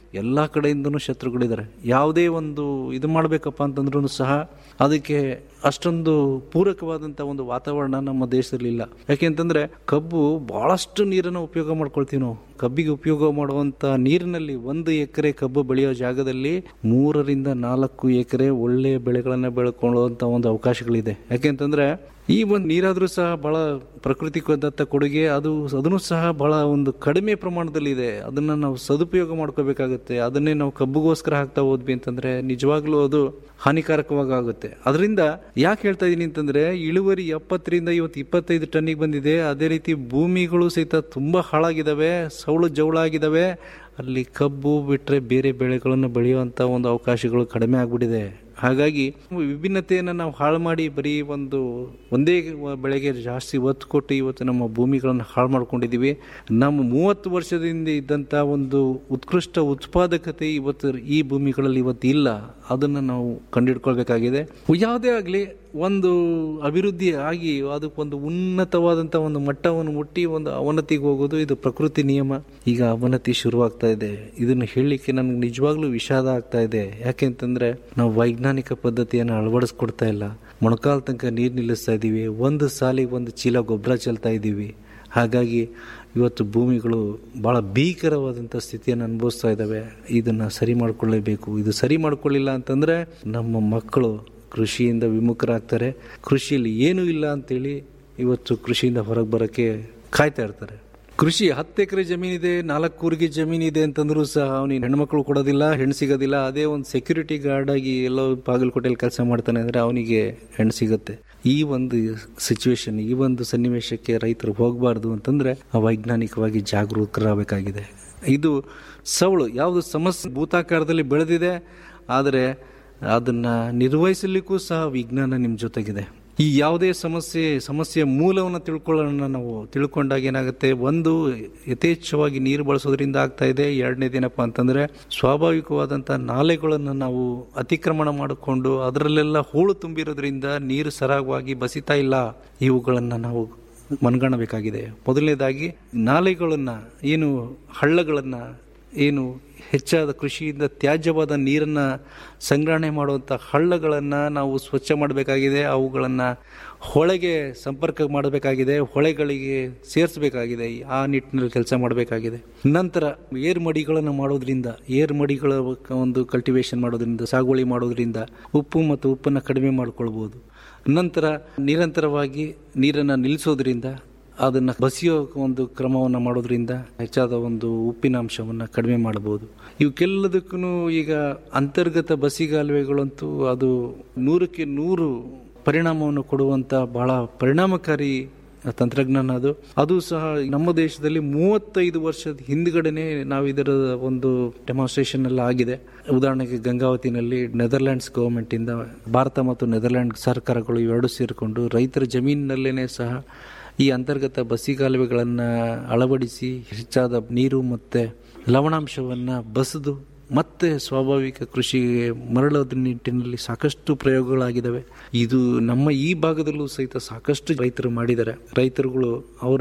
ಎಲ್ಲ ಕಡೆಯಿಂದನೂ ಶತ್ರುಗಳಿದ್ದಾರೆ ಯಾವುದೇ ಒಂದು ಇದು ಮಾಡಬೇಕಪ್ಪ ಅಂತಂದ್ರೂ ಸಹ ಅದಕ್ಕೆ ಅಷ್ಟೊಂದು ಪೂರಕವಾದಂಥ ಒಂದು ವಾತಾವರಣ ನಮ್ಮ ದೇಶದಲ್ಲಿ ಇಲ್ಲ ಯಾಕೆಂತಂದ್ರೆ ಕಬ್ಬು ಬಹಳಷ್ಟು ನೀರನ್ನು ಉಪಯೋಗ ಮಾಡ್ಕೊಳ್ತೀವಿ ನಾವು ಕಬ್ಬಿಗೆ ಉಪಯೋಗ ಮಾಡುವಂತ ನೀರಿನಲ್ಲಿ ಒಂದು ಎಕರೆ ಕಬ್ಬು ಬೆಳೆಯೋ ಜಾಗದಲ್ಲಿ ಮೂರರಿಂದ ನಾಲ್ಕು ಎಕರೆ ಒಳ್ಳೆಯ ಬೆಳೆಗಳನ್ನು ಬೆಳ್ಕೊಳ್ಳುವಂತ ಒಂದು ಅವಕಾಶಗಳಿದೆ ಯಾಕೆಂತಂದ್ರೆ ಈ ಒಂದು ನೀರಾದ್ರೂ ಸಹ ಬಹಳ ಪ್ರಕೃತಿದತ್ತ ಕೊಡುಗೆ ಅದು ಅದನ್ನು ಸಹ ಬಹಳ ಒಂದು ಕಡಿಮೆ ಪ್ರಮಾಣದಲ್ಲಿ ಇದೆ ಅದನ್ನ ನಾವು ಸದುಪಯೋಗ ಮಾಡ್ಕೋಬೇಕಾಗುತ್ತೆ ಅದನ್ನೇ ನಾವು ಕಬ್ಬಿಗೋಸ್ಕರ ಹಾಕ್ತಾ ಹೋದ್ವಿ ಅಂತಂದ್ರೆ ನಿಜವಾಗ್ಲೂ ಅದು ಹಾನಿಕಾರಕವಾಗಿ ಆಗುತ್ತೆ ಅದರಿಂದ ಯಾಕೆ ಹೇಳ್ತಾ ಇದೀನಿ ಅಂತಂದ್ರೆ ಇಳುವರಿ ಎಪ್ಪತ್ತರಿಂದ ಇವತ್ತು ಇಪ್ಪತ್ತೈದು ಟನ್ನಿಗೆ ಬಂದಿದೆ ಅದೇ ರೀತಿ ಭೂಮಿಗಳು ಸಹಿತ ತುಂಬಾ ಹಾಳಾಗಿದ್ದಾವೆ ಸೌಳು ಜೌಳಾಗಿದ್ದಾವೆ ಅಲ್ಲಿ ಕಬ್ಬು ಬಿಟ್ರೆ ಬೇರೆ ಬೆಳೆಗಳನ್ನು ಬೆಳೆಯುವಂತ ಒಂದು ಅವಕಾಶಗಳು ಕಡಿಮೆ ಆಗ್ಬಿಟ್ಟಿದೆ ಹಾಗಾಗಿ ವಿಭಿನ್ನತೆಯನ್ನು ನಾವು ಹಾಳು ಮಾಡಿ ಬರೀ ಒಂದು ಒಂದೇ ಬೆಳೆಗೆ ಜಾಸ್ತಿ ಒತ್ತು ಕೊಟ್ಟು ಇವತ್ತು ನಮ್ಮ ಭೂಮಿಗಳನ್ನು ಹಾಳು ಮಾಡ್ಕೊಂಡಿದ್ದೀವಿ ನಮ್ಮ ಮೂವತ್ತು ವರ್ಷದಿಂದ ಇದ್ದಂಥ ಒಂದು ಉತ್ಕೃಷ್ಟ ಉತ್ಪಾದಕತೆ ಇವತ್ತು ಈ ಭೂಮಿಗಳಲ್ಲಿ ಇವತ್ತು ಇಲ್ಲ ಅದನ್ನು ನಾವು ಕಂಡುಹಿಡ್ಕೊಳ್ಬೇಕಾಗಿದೆ ಯಾವುದೇ ಆಗಲಿ ಒಂದು ಅಭಿವೃದ್ಧಿ ಆಗಿ ಅದಕ್ಕೊಂದು ಉನ್ನತವಾದಂಥ ಒಂದು ಮಟ್ಟವನ್ನು ಮುಟ್ಟಿ ಒಂದು ಅವನತಿಗೆ ಹೋಗೋದು ಇದು ಪ್ರಕೃತಿ ನಿಯಮ ಈಗ ಅವನತಿ ಶುರುವಾಗ್ತಾ ಇದೆ ಇದನ್ನು ಹೇಳಲಿಕ್ಕೆ ನನಗೆ ನಿಜವಾಗ್ಲೂ ವಿಷಾದ ಆಗ್ತಾ ಇದೆ ಯಾಕೆಂತಂದ್ರೆ ನಾವು ವೈಜ್ಞಾನಿಕ ಪದ್ಧತಿಯನ್ನು ಅಳವಡಿಸ್ಕೊಡ್ತಾ ಇಲ್ಲ ಮೊಣಕಾಲ್ ತನಕ ನೀರು ನಿಲ್ಲಿಸ್ತಾ ಇದ್ದೀವಿ ಒಂದು ಸಾಲಿಗೆ ಒಂದು ಚೀಲ ಗೊಬ್ಬರ ಚೆಲ್ತಾ ಇದ್ದೀವಿ ಹಾಗಾಗಿ ಇವತ್ತು ಭೂಮಿಗಳು ಬಹಳ ಭೀಕರವಾದಂಥ ಸ್ಥಿತಿಯನ್ನು ಅನುಭವಿಸ್ತಾ ಇದ್ದಾವೆ ಇದನ್ನು ಸರಿ ಮಾಡ್ಕೊಳ್ಳೇಬೇಕು ಇದು ಸರಿ ಮಾಡ್ಕೊಳ್ಳಿಲ್ಲ ಅಂತಂದರೆ ನಮ್ಮ ಮಕ್ಕಳು ಕೃಷಿಯಿಂದ ವಿಮುಖರಾಗ್ತಾರೆ ಕೃಷಿಯಲ್ಲಿ ಏನೂ ಇಲ್ಲ ಅಂತೇಳಿ ಇವತ್ತು ಕೃಷಿಯಿಂದ ಹೊರಗೆ ಬರೋಕ್ಕೆ ಕಾಯ್ತಾ ಇರ್ತಾರೆ ಕೃಷಿ ಹತ್ತು ಎಕರೆ ಜಮೀನಿದೆ ನಾಲ್ಕು ಊರಿಗೆ ಜಮೀನಿದೆ ಅಂತಂದ್ರೂ ಸಹ ಅವನಿಗೆ ಹೆಣ್ಮಕ್ಳು ಕೊಡೋದಿಲ್ಲ ಹೆಣ್ಣು ಸಿಗೋದಿಲ್ಲ ಅದೇ ಒಂದು ಸೆಕ್ಯೂರಿಟಿ ಗಾರ್ಡ್ ಆಗಿ ಎಲ್ಲೋ ಬಾಗಲಕೋಟೆಯಲ್ಲಿ ಕೆಲಸ ಮಾಡ್ತಾನೆ ಅಂದರೆ ಅವನಿಗೆ ಹೆಣ್ಣು ಸಿಗುತ್ತೆ ಈ ಒಂದು ಸಿಚುವೇಶನ್ ಈ ಒಂದು ಸನ್ನಿವೇಶಕ್ಕೆ ರೈತರು ಹೋಗಬಾರ್ದು ಅಂತಂದ್ರೆ ವೈಜ್ಞಾನಿಕವಾಗಿ ಜಾಗರೂಕರಾಗಬೇಕಾಗಿದೆ ಇದು ಸವಳು ಯಾವುದು ಸಮಸ್ಯೆ ಭೂತಾಕಾರದಲ್ಲಿ ಬೆಳೆದಿದೆ ಆದರೆ ಅದನ್ನ ನಿರ್ವಹಿಸಲಿಕ್ಕೂ ಸಹ ವಿಜ್ಞಾನ ನಿಮ್ಮ ಜೊತೆಗಿದೆ ಈ ಯಾವುದೇ ಸಮಸ್ಯೆ ಸಮಸ್ಯೆಯ ಮೂಲವನ್ನು ತಿಳ್ಕೊಳ್ಳೋಣ ನಾವು ತಿಳ್ಕೊಂಡಾಗ ಏನಾಗುತ್ತೆ ಒಂದು ಯಥೇಚ್ಛವಾಗಿ ನೀರು ಬಳಸೋದ್ರಿಂದ ಆಗ್ತಾ ಇದೆ ಎರಡನೇ ಏನಪ್ಪ ಅಂತಂದ್ರೆ ಸ್ವಾಭಾವಿಕವಾದಂಥ ನಾಲೆಗಳನ್ನು ನಾವು ಅತಿಕ್ರಮಣ ಮಾಡಿಕೊಂಡು ಅದರಲ್ಲೆಲ್ಲ ಹೂಳು ತುಂಬಿರೋದ್ರಿಂದ ನೀರು ಸರಾಗವಾಗಿ ಬಸಿತಾ ಇಲ್ಲ ಇವುಗಳನ್ನು ನಾವು ಮನ್ಗಾಣಬೇಕಾಗಿದೆ ಮೊದಲನೇದಾಗಿ ನಾಲೆಗಳನ್ನು ಏನು ಹಳ್ಳಗಳನ್ನು ಏನು ಹೆಚ್ಚಾದ ಕೃಷಿಯಿಂದ ತ್ಯಾಜ್ಯವಾದ ನೀರನ್ನು ಸಂಗ್ರಹಣೆ ಮಾಡುವಂಥ ಹಳ್ಳಗಳನ್ನು ನಾವು ಸ್ವಚ್ಛ ಮಾಡಬೇಕಾಗಿದೆ ಅವುಗಳನ್ನು ಹೊಳೆಗೆ ಸಂಪರ್ಕ ಮಾಡಬೇಕಾಗಿದೆ ಹೊಳೆಗಳಿಗೆ ಸೇರಿಸಬೇಕಾಗಿದೆ ಆ ನಿಟ್ಟಿನಲ್ಲಿ ಕೆಲಸ ಮಾಡಬೇಕಾಗಿದೆ ನಂತರ ಏರ್ ಮಡಿಗಳನ್ನು ಮಾಡೋದ್ರಿಂದ ಏರ್ ಮಡಿಗಳ ಒಂದು ಕಲ್ಟಿವೇಶನ್ ಮಾಡೋದ್ರಿಂದ ಸಾಗುವಳಿ ಮಾಡೋದ್ರಿಂದ ಉಪ್ಪು ಮತ್ತು ಉಪ್ಪನ್ನು ಕಡಿಮೆ ಮಾಡ್ಕೊಳ್ಬೋದು ನಂತರ ನಿರಂತರವಾಗಿ ನೀರನ್ನು ನಿಲ್ಲಿಸೋದ್ರಿಂದ ಅದನ್ನು ಬಸಿಯೋ ಒಂದು ಕ್ರಮವನ್ನು ಮಾಡೋದ್ರಿಂದ ಹೆಚ್ಚಾದ ಒಂದು ಉಪ್ಪಿನ ಅಂಶವನ್ನು ಕಡಿಮೆ ಮಾಡಬಹುದು ಇವಕ್ಕೆಲ್ಲದಕ್ಕೂ ಈಗ ಅಂತರ್ಗತ ಬಸಿಗಾಲುವೆಗಳಂತೂ ಅದು ನೂರಕ್ಕೆ ನೂರು ಪರಿಣಾಮವನ್ನು ಕೊಡುವಂತ ಬಹಳ ಪರಿಣಾಮಕಾರಿ ತಂತ್ರಜ್ಞಾನ ಅದು ಅದು ಸಹ ನಮ್ಮ ದೇಶದಲ್ಲಿ ಮೂವತ್ತೈದು ವರ್ಷದ ಹಿಂದ್ಗಡೆನೆ ನಾವು ಇದರ ಒಂದು ಡೆಮಾನ್ಸ್ಟ್ರೇಷನ್ ಎಲ್ಲ ಆಗಿದೆ ಉದಾಹರಣೆಗೆ ಗಂಗಾವತಿನಲ್ಲಿ ನೆದರ್ಲ್ಯಾಂಡ್ಸ್ ಗವರ್ಮೆಂಟ್ ಇಂದ ಭಾರತ ಮತ್ತು ನೆದರ್ಲ್ಯಾಂಡ್ ಸರ್ಕಾರಗಳು ಇವೆರಡು ಸೇರಿಕೊಂಡು ರೈತರ ಜಮೀನಿನಲ್ಲೇನೆ ಸಹ ಈ ಅಂತರ್ಗತ ಬಸಿಗಾಲುವೆಗಳನ್ನು ಅಳವಡಿಸಿ ಹೆಚ್ಚಾದ ನೀರು ಮತ್ತು ಲವಣಾಂಶವನ್ನು ಬಸಿದು ಮತ್ತೆ ಸ್ವಾಭಾವಿಕ ಕೃಷಿಗೆ ಮರಳೋದ್ರ ನಿಟ್ಟಿನಲ್ಲಿ ಸಾಕಷ್ಟು ಪ್ರಯೋಗಗಳಾಗಿದ್ದಾವೆ ಇದು ನಮ್ಮ ಈ ಭಾಗದಲ್ಲೂ ಸಹಿತ ಸಾಕಷ್ಟು ರೈತರು ಮಾಡಿದ್ದಾರೆ ರೈತರುಗಳು ಅವರ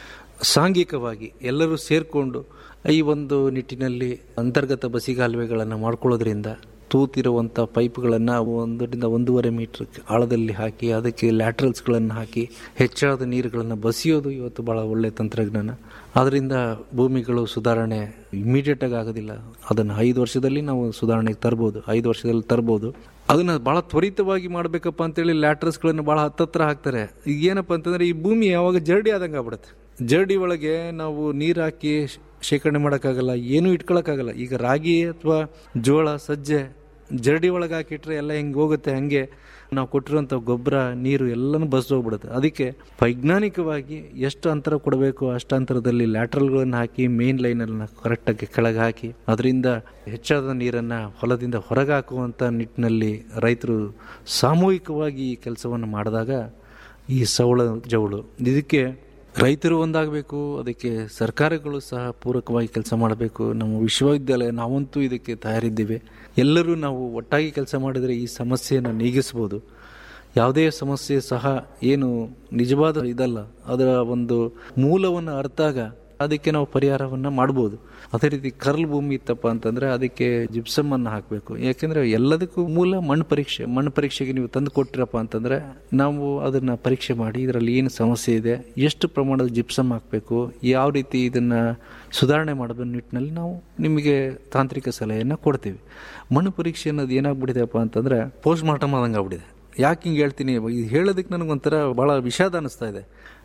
ಸಾಂಘಿಕವಾಗಿ ಎಲ್ಲರೂ ಸೇರಿಕೊಂಡು ಈ ಒಂದು ನಿಟ್ಟಿನಲ್ಲಿ ಅಂತರ್ಗತ ಬಸಿಗಾಲುವೆಗಳನ್ನು ಮಾಡ್ಕೊಳ್ಳೋದ್ರಿಂದ ತೂತಿರುವಂಥ ಪೈಪ್ಗಳನ್ನು ಒಂದರಿಂದ ಒಂದೂವರೆ ಮೀಟರ್ ಆಳದಲ್ಲಿ ಹಾಕಿ ಅದಕ್ಕೆ ಲ್ಯಾಟ್ರಲ್ಸ್ಗಳನ್ನು ಹಾಕಿ ಹೆಚ್ಚಾದ ನೀರುಗಳನ್ನು ಬಸಿಯೋದು ಇವತ್ತು ಬಹಳ ಒಳ್ಳೆಯ ತಂತ್ರಜ್ಞಾನ ಅದರಿಂದ ಭೂಮಿಗಳು ಸುಧಾರಣೆ ಇಮಿಡಿಯೇಟ್ ಆಗಿ ಆಗೋದಿಲ್ಲ ಅದನ್ನು ಐದು ವರ್ಷದಲ್ಲಿ ನಾವು ಸುಧಾರಣೆಗೆ ತರ್ಬೋದು ಐದು ವರ್ಷದಲ್ಲಿ ತರ್ಬೋದು ಅದನ್ನ ಬಹಳ ತ್ವರಿತವಾಗಿ ಮಾಡ್ಬೇಕಪ್ಪ ಅಂತೇಳಿ ಲ್ಯಾಟ್ರಸ್ಗಳನ್ನು ಬಹಳ ಹತ್ತತ್ರ ಹಾಕ್ತಾರೆ ಈಗ ಏನಪ್ಪ ಅಂತಂದ್ರೆ ಈ ಭೂಮಿ ಯಾವಾಗ ಜರಡಿ ಆದಂಗೆ ಆಗ್ಬಿಡುತ್ತೆ ಜರಡಿ ಒಳಗೆ ನಾವು ನೀರು ಹಾಕಿ ಶೇಖರಣೆ ಮಾಡೋಕ್ಕಾಗಲ್ಲ ಏನೂ ಇಟ್ಕೊಳಕ್ಕಾಗಲ್ಲ ಈಗ ರಾಗಿ ಅಥವಾ ಜೋಳ ಸಜ್ಜೆ ಜರಡಿ ಒಳಗೆ ಹಾಕಿಟ್ರೆ ಎಲ್ಲ ಹೆಂಗೆ ಹೋಗುತ್ತೆ ಹಂಗೆ ನಾವು ಕೊಟ್ಟಿರುವಂಥ ಗೊಬ್ಬರ ನೀರು ಎಲ್ಲನೂ ಬಸ್ ಹೋಗ್ಬಿಡುತ್ತೆ ಅದಕ್ಕೆ ವೈಜ್ಞಾನಿಕವಾಗಿ ಎಷ್ಟು ಅಂತರ ಕೊಡಬೇಕು ಅಷ್ಟು ಅಂತರದಲ್ಲಿ ಲ್ಯಾಟ್ರಲ್ಗಳನ್ನು ಹಾಕಿ ಮೇನ್ ಲೈನನ್ನು ಕರೆಕ್ಟಾಗಿ ಕೆಳಗೆ ಹಾಕಿ ಅದರಿಂದ ಹೆಚ್ಚಾದ ನೀರನ್ನು ಹೊಲದಿಂದ ಹೊರಗೆ ಹಾಕುವಂಥ ನಿಟ್ಟಿನಲ್ಲಿ ರೈತರು ಸಾಮೂಹಿಕವಾಗಿ ಈ ಕೆಲಸವನ್ನು ಮಾಡಿದಾಗ ಈ ಸವಳ ಜವಳು ಇದಕ್ಕೆ ರೈತರು ಒಂದಾಗಬೇಕು ಅದಕ್ಕೆ ಸರ್ಕಾರಗಳು ಸಹ ಪೂರಕವಾಗಿ ಕೆಲಸ ಮಾಡಬೇಕು ನಮ್ಮ ವಿಶ್ವವಿದ್ಯಾಲಯ ನಾವಂತೂ ಇದಕ್ಕೆ ತಯಾರಿದ್ದೇವೆ ಎಲ್ಲರೂ ನಾವು ಒಟ್ಟಾಗಿ ಕೆಲಸ ಮಾಡಿದರೆ ಈ ಸಮಸ್ಯೆಯನ್ನು ನೀಗಿಸ್ಬೋದು ಯಾವುದೇ ಸಮಸ್ಯೆ ಸಹ ಏನು ನಿಜವಾದ ಇದಲ್ಲ ಅದರ ಒಂದು ಮೂಲವನ್ನು ಅರ್ಥಾಗ ಅದಕ್ಕೆ ನಾವು ಪರಿಹಾರವನ್ನ ಮಾಡ್ಬೋದು ಅದೇ ರೀತಿ ಕರ್ಲ್ ಭೂಮಿ ಇತ್ತಪ್ಪ ಅಂತಂದ್ರೆ ಅದಕ್ಕೆ ಜಿಪ್ಸಮ್ ಅನ್ನು ಹಾಕಬೇಕು ಯಾಕೆಂದ್ರೆ ಎಲ್ಲದಕ್ಕೂ ಮೂಲ ಮಣ್ಣು ಪರೀಕ್ಷೆ ಮಣ್ಣು ಪರೀಕ್ಷೆಗೆ ನೀವು ತಂದು ಕೊಟ್ಟಿರಪ್ಪ ಅಂತಂದ್ರೆ ನಾವು ಅದನ್ನ ಪರೀಕ್ಷೆ ಮಾಡಿ ಇದರಲ್ಲಿ ಏನು ಸಮಸ್ಯೆ ಇದೆ ಎಷ್ಟು ಪ್ರಮಾಣದ ಜಿಪ್ಸಮ್ ಹಾಕಬೇಕು ಯಾವ ರೀತಿ ಇದನ್ನ ಸುಧಾರಣೆ ಮಾಡಬೇಕು ನಿಟ್ಟಿನಲ್ಲಿ ನಾವು ನಿಮಗೆ ತಾಂತ್ರಿಕ ಸಲಹೆಯನ್ನು ಕೊಡ್ತೀವಿ ಮಣ್ಣು ಪರೀಕ್ಷೆ ಅನ್ನೋದು ಏನಾಗ್ಬಿಟ್ಟಿದೆಪ್ಪ ಅಂತಂದ್ರೆ ಪೋಸ್ಟ್ ಮಾರ್ಟಮ್ ಆದಂಗೆ ಆಗ್ಬಿಟ್ಟಿದೆ ಯಾಕೆ ಹಿಂಗೆ ಹೇಳ್ತೀನಿ ಇದು ಹೇಳೋದಕ್ಕೆ ನನಗೊಂಥರ ಭಾಳ ವಿಷಾದ ಅನಿಸ್ತಾ ಇದೆ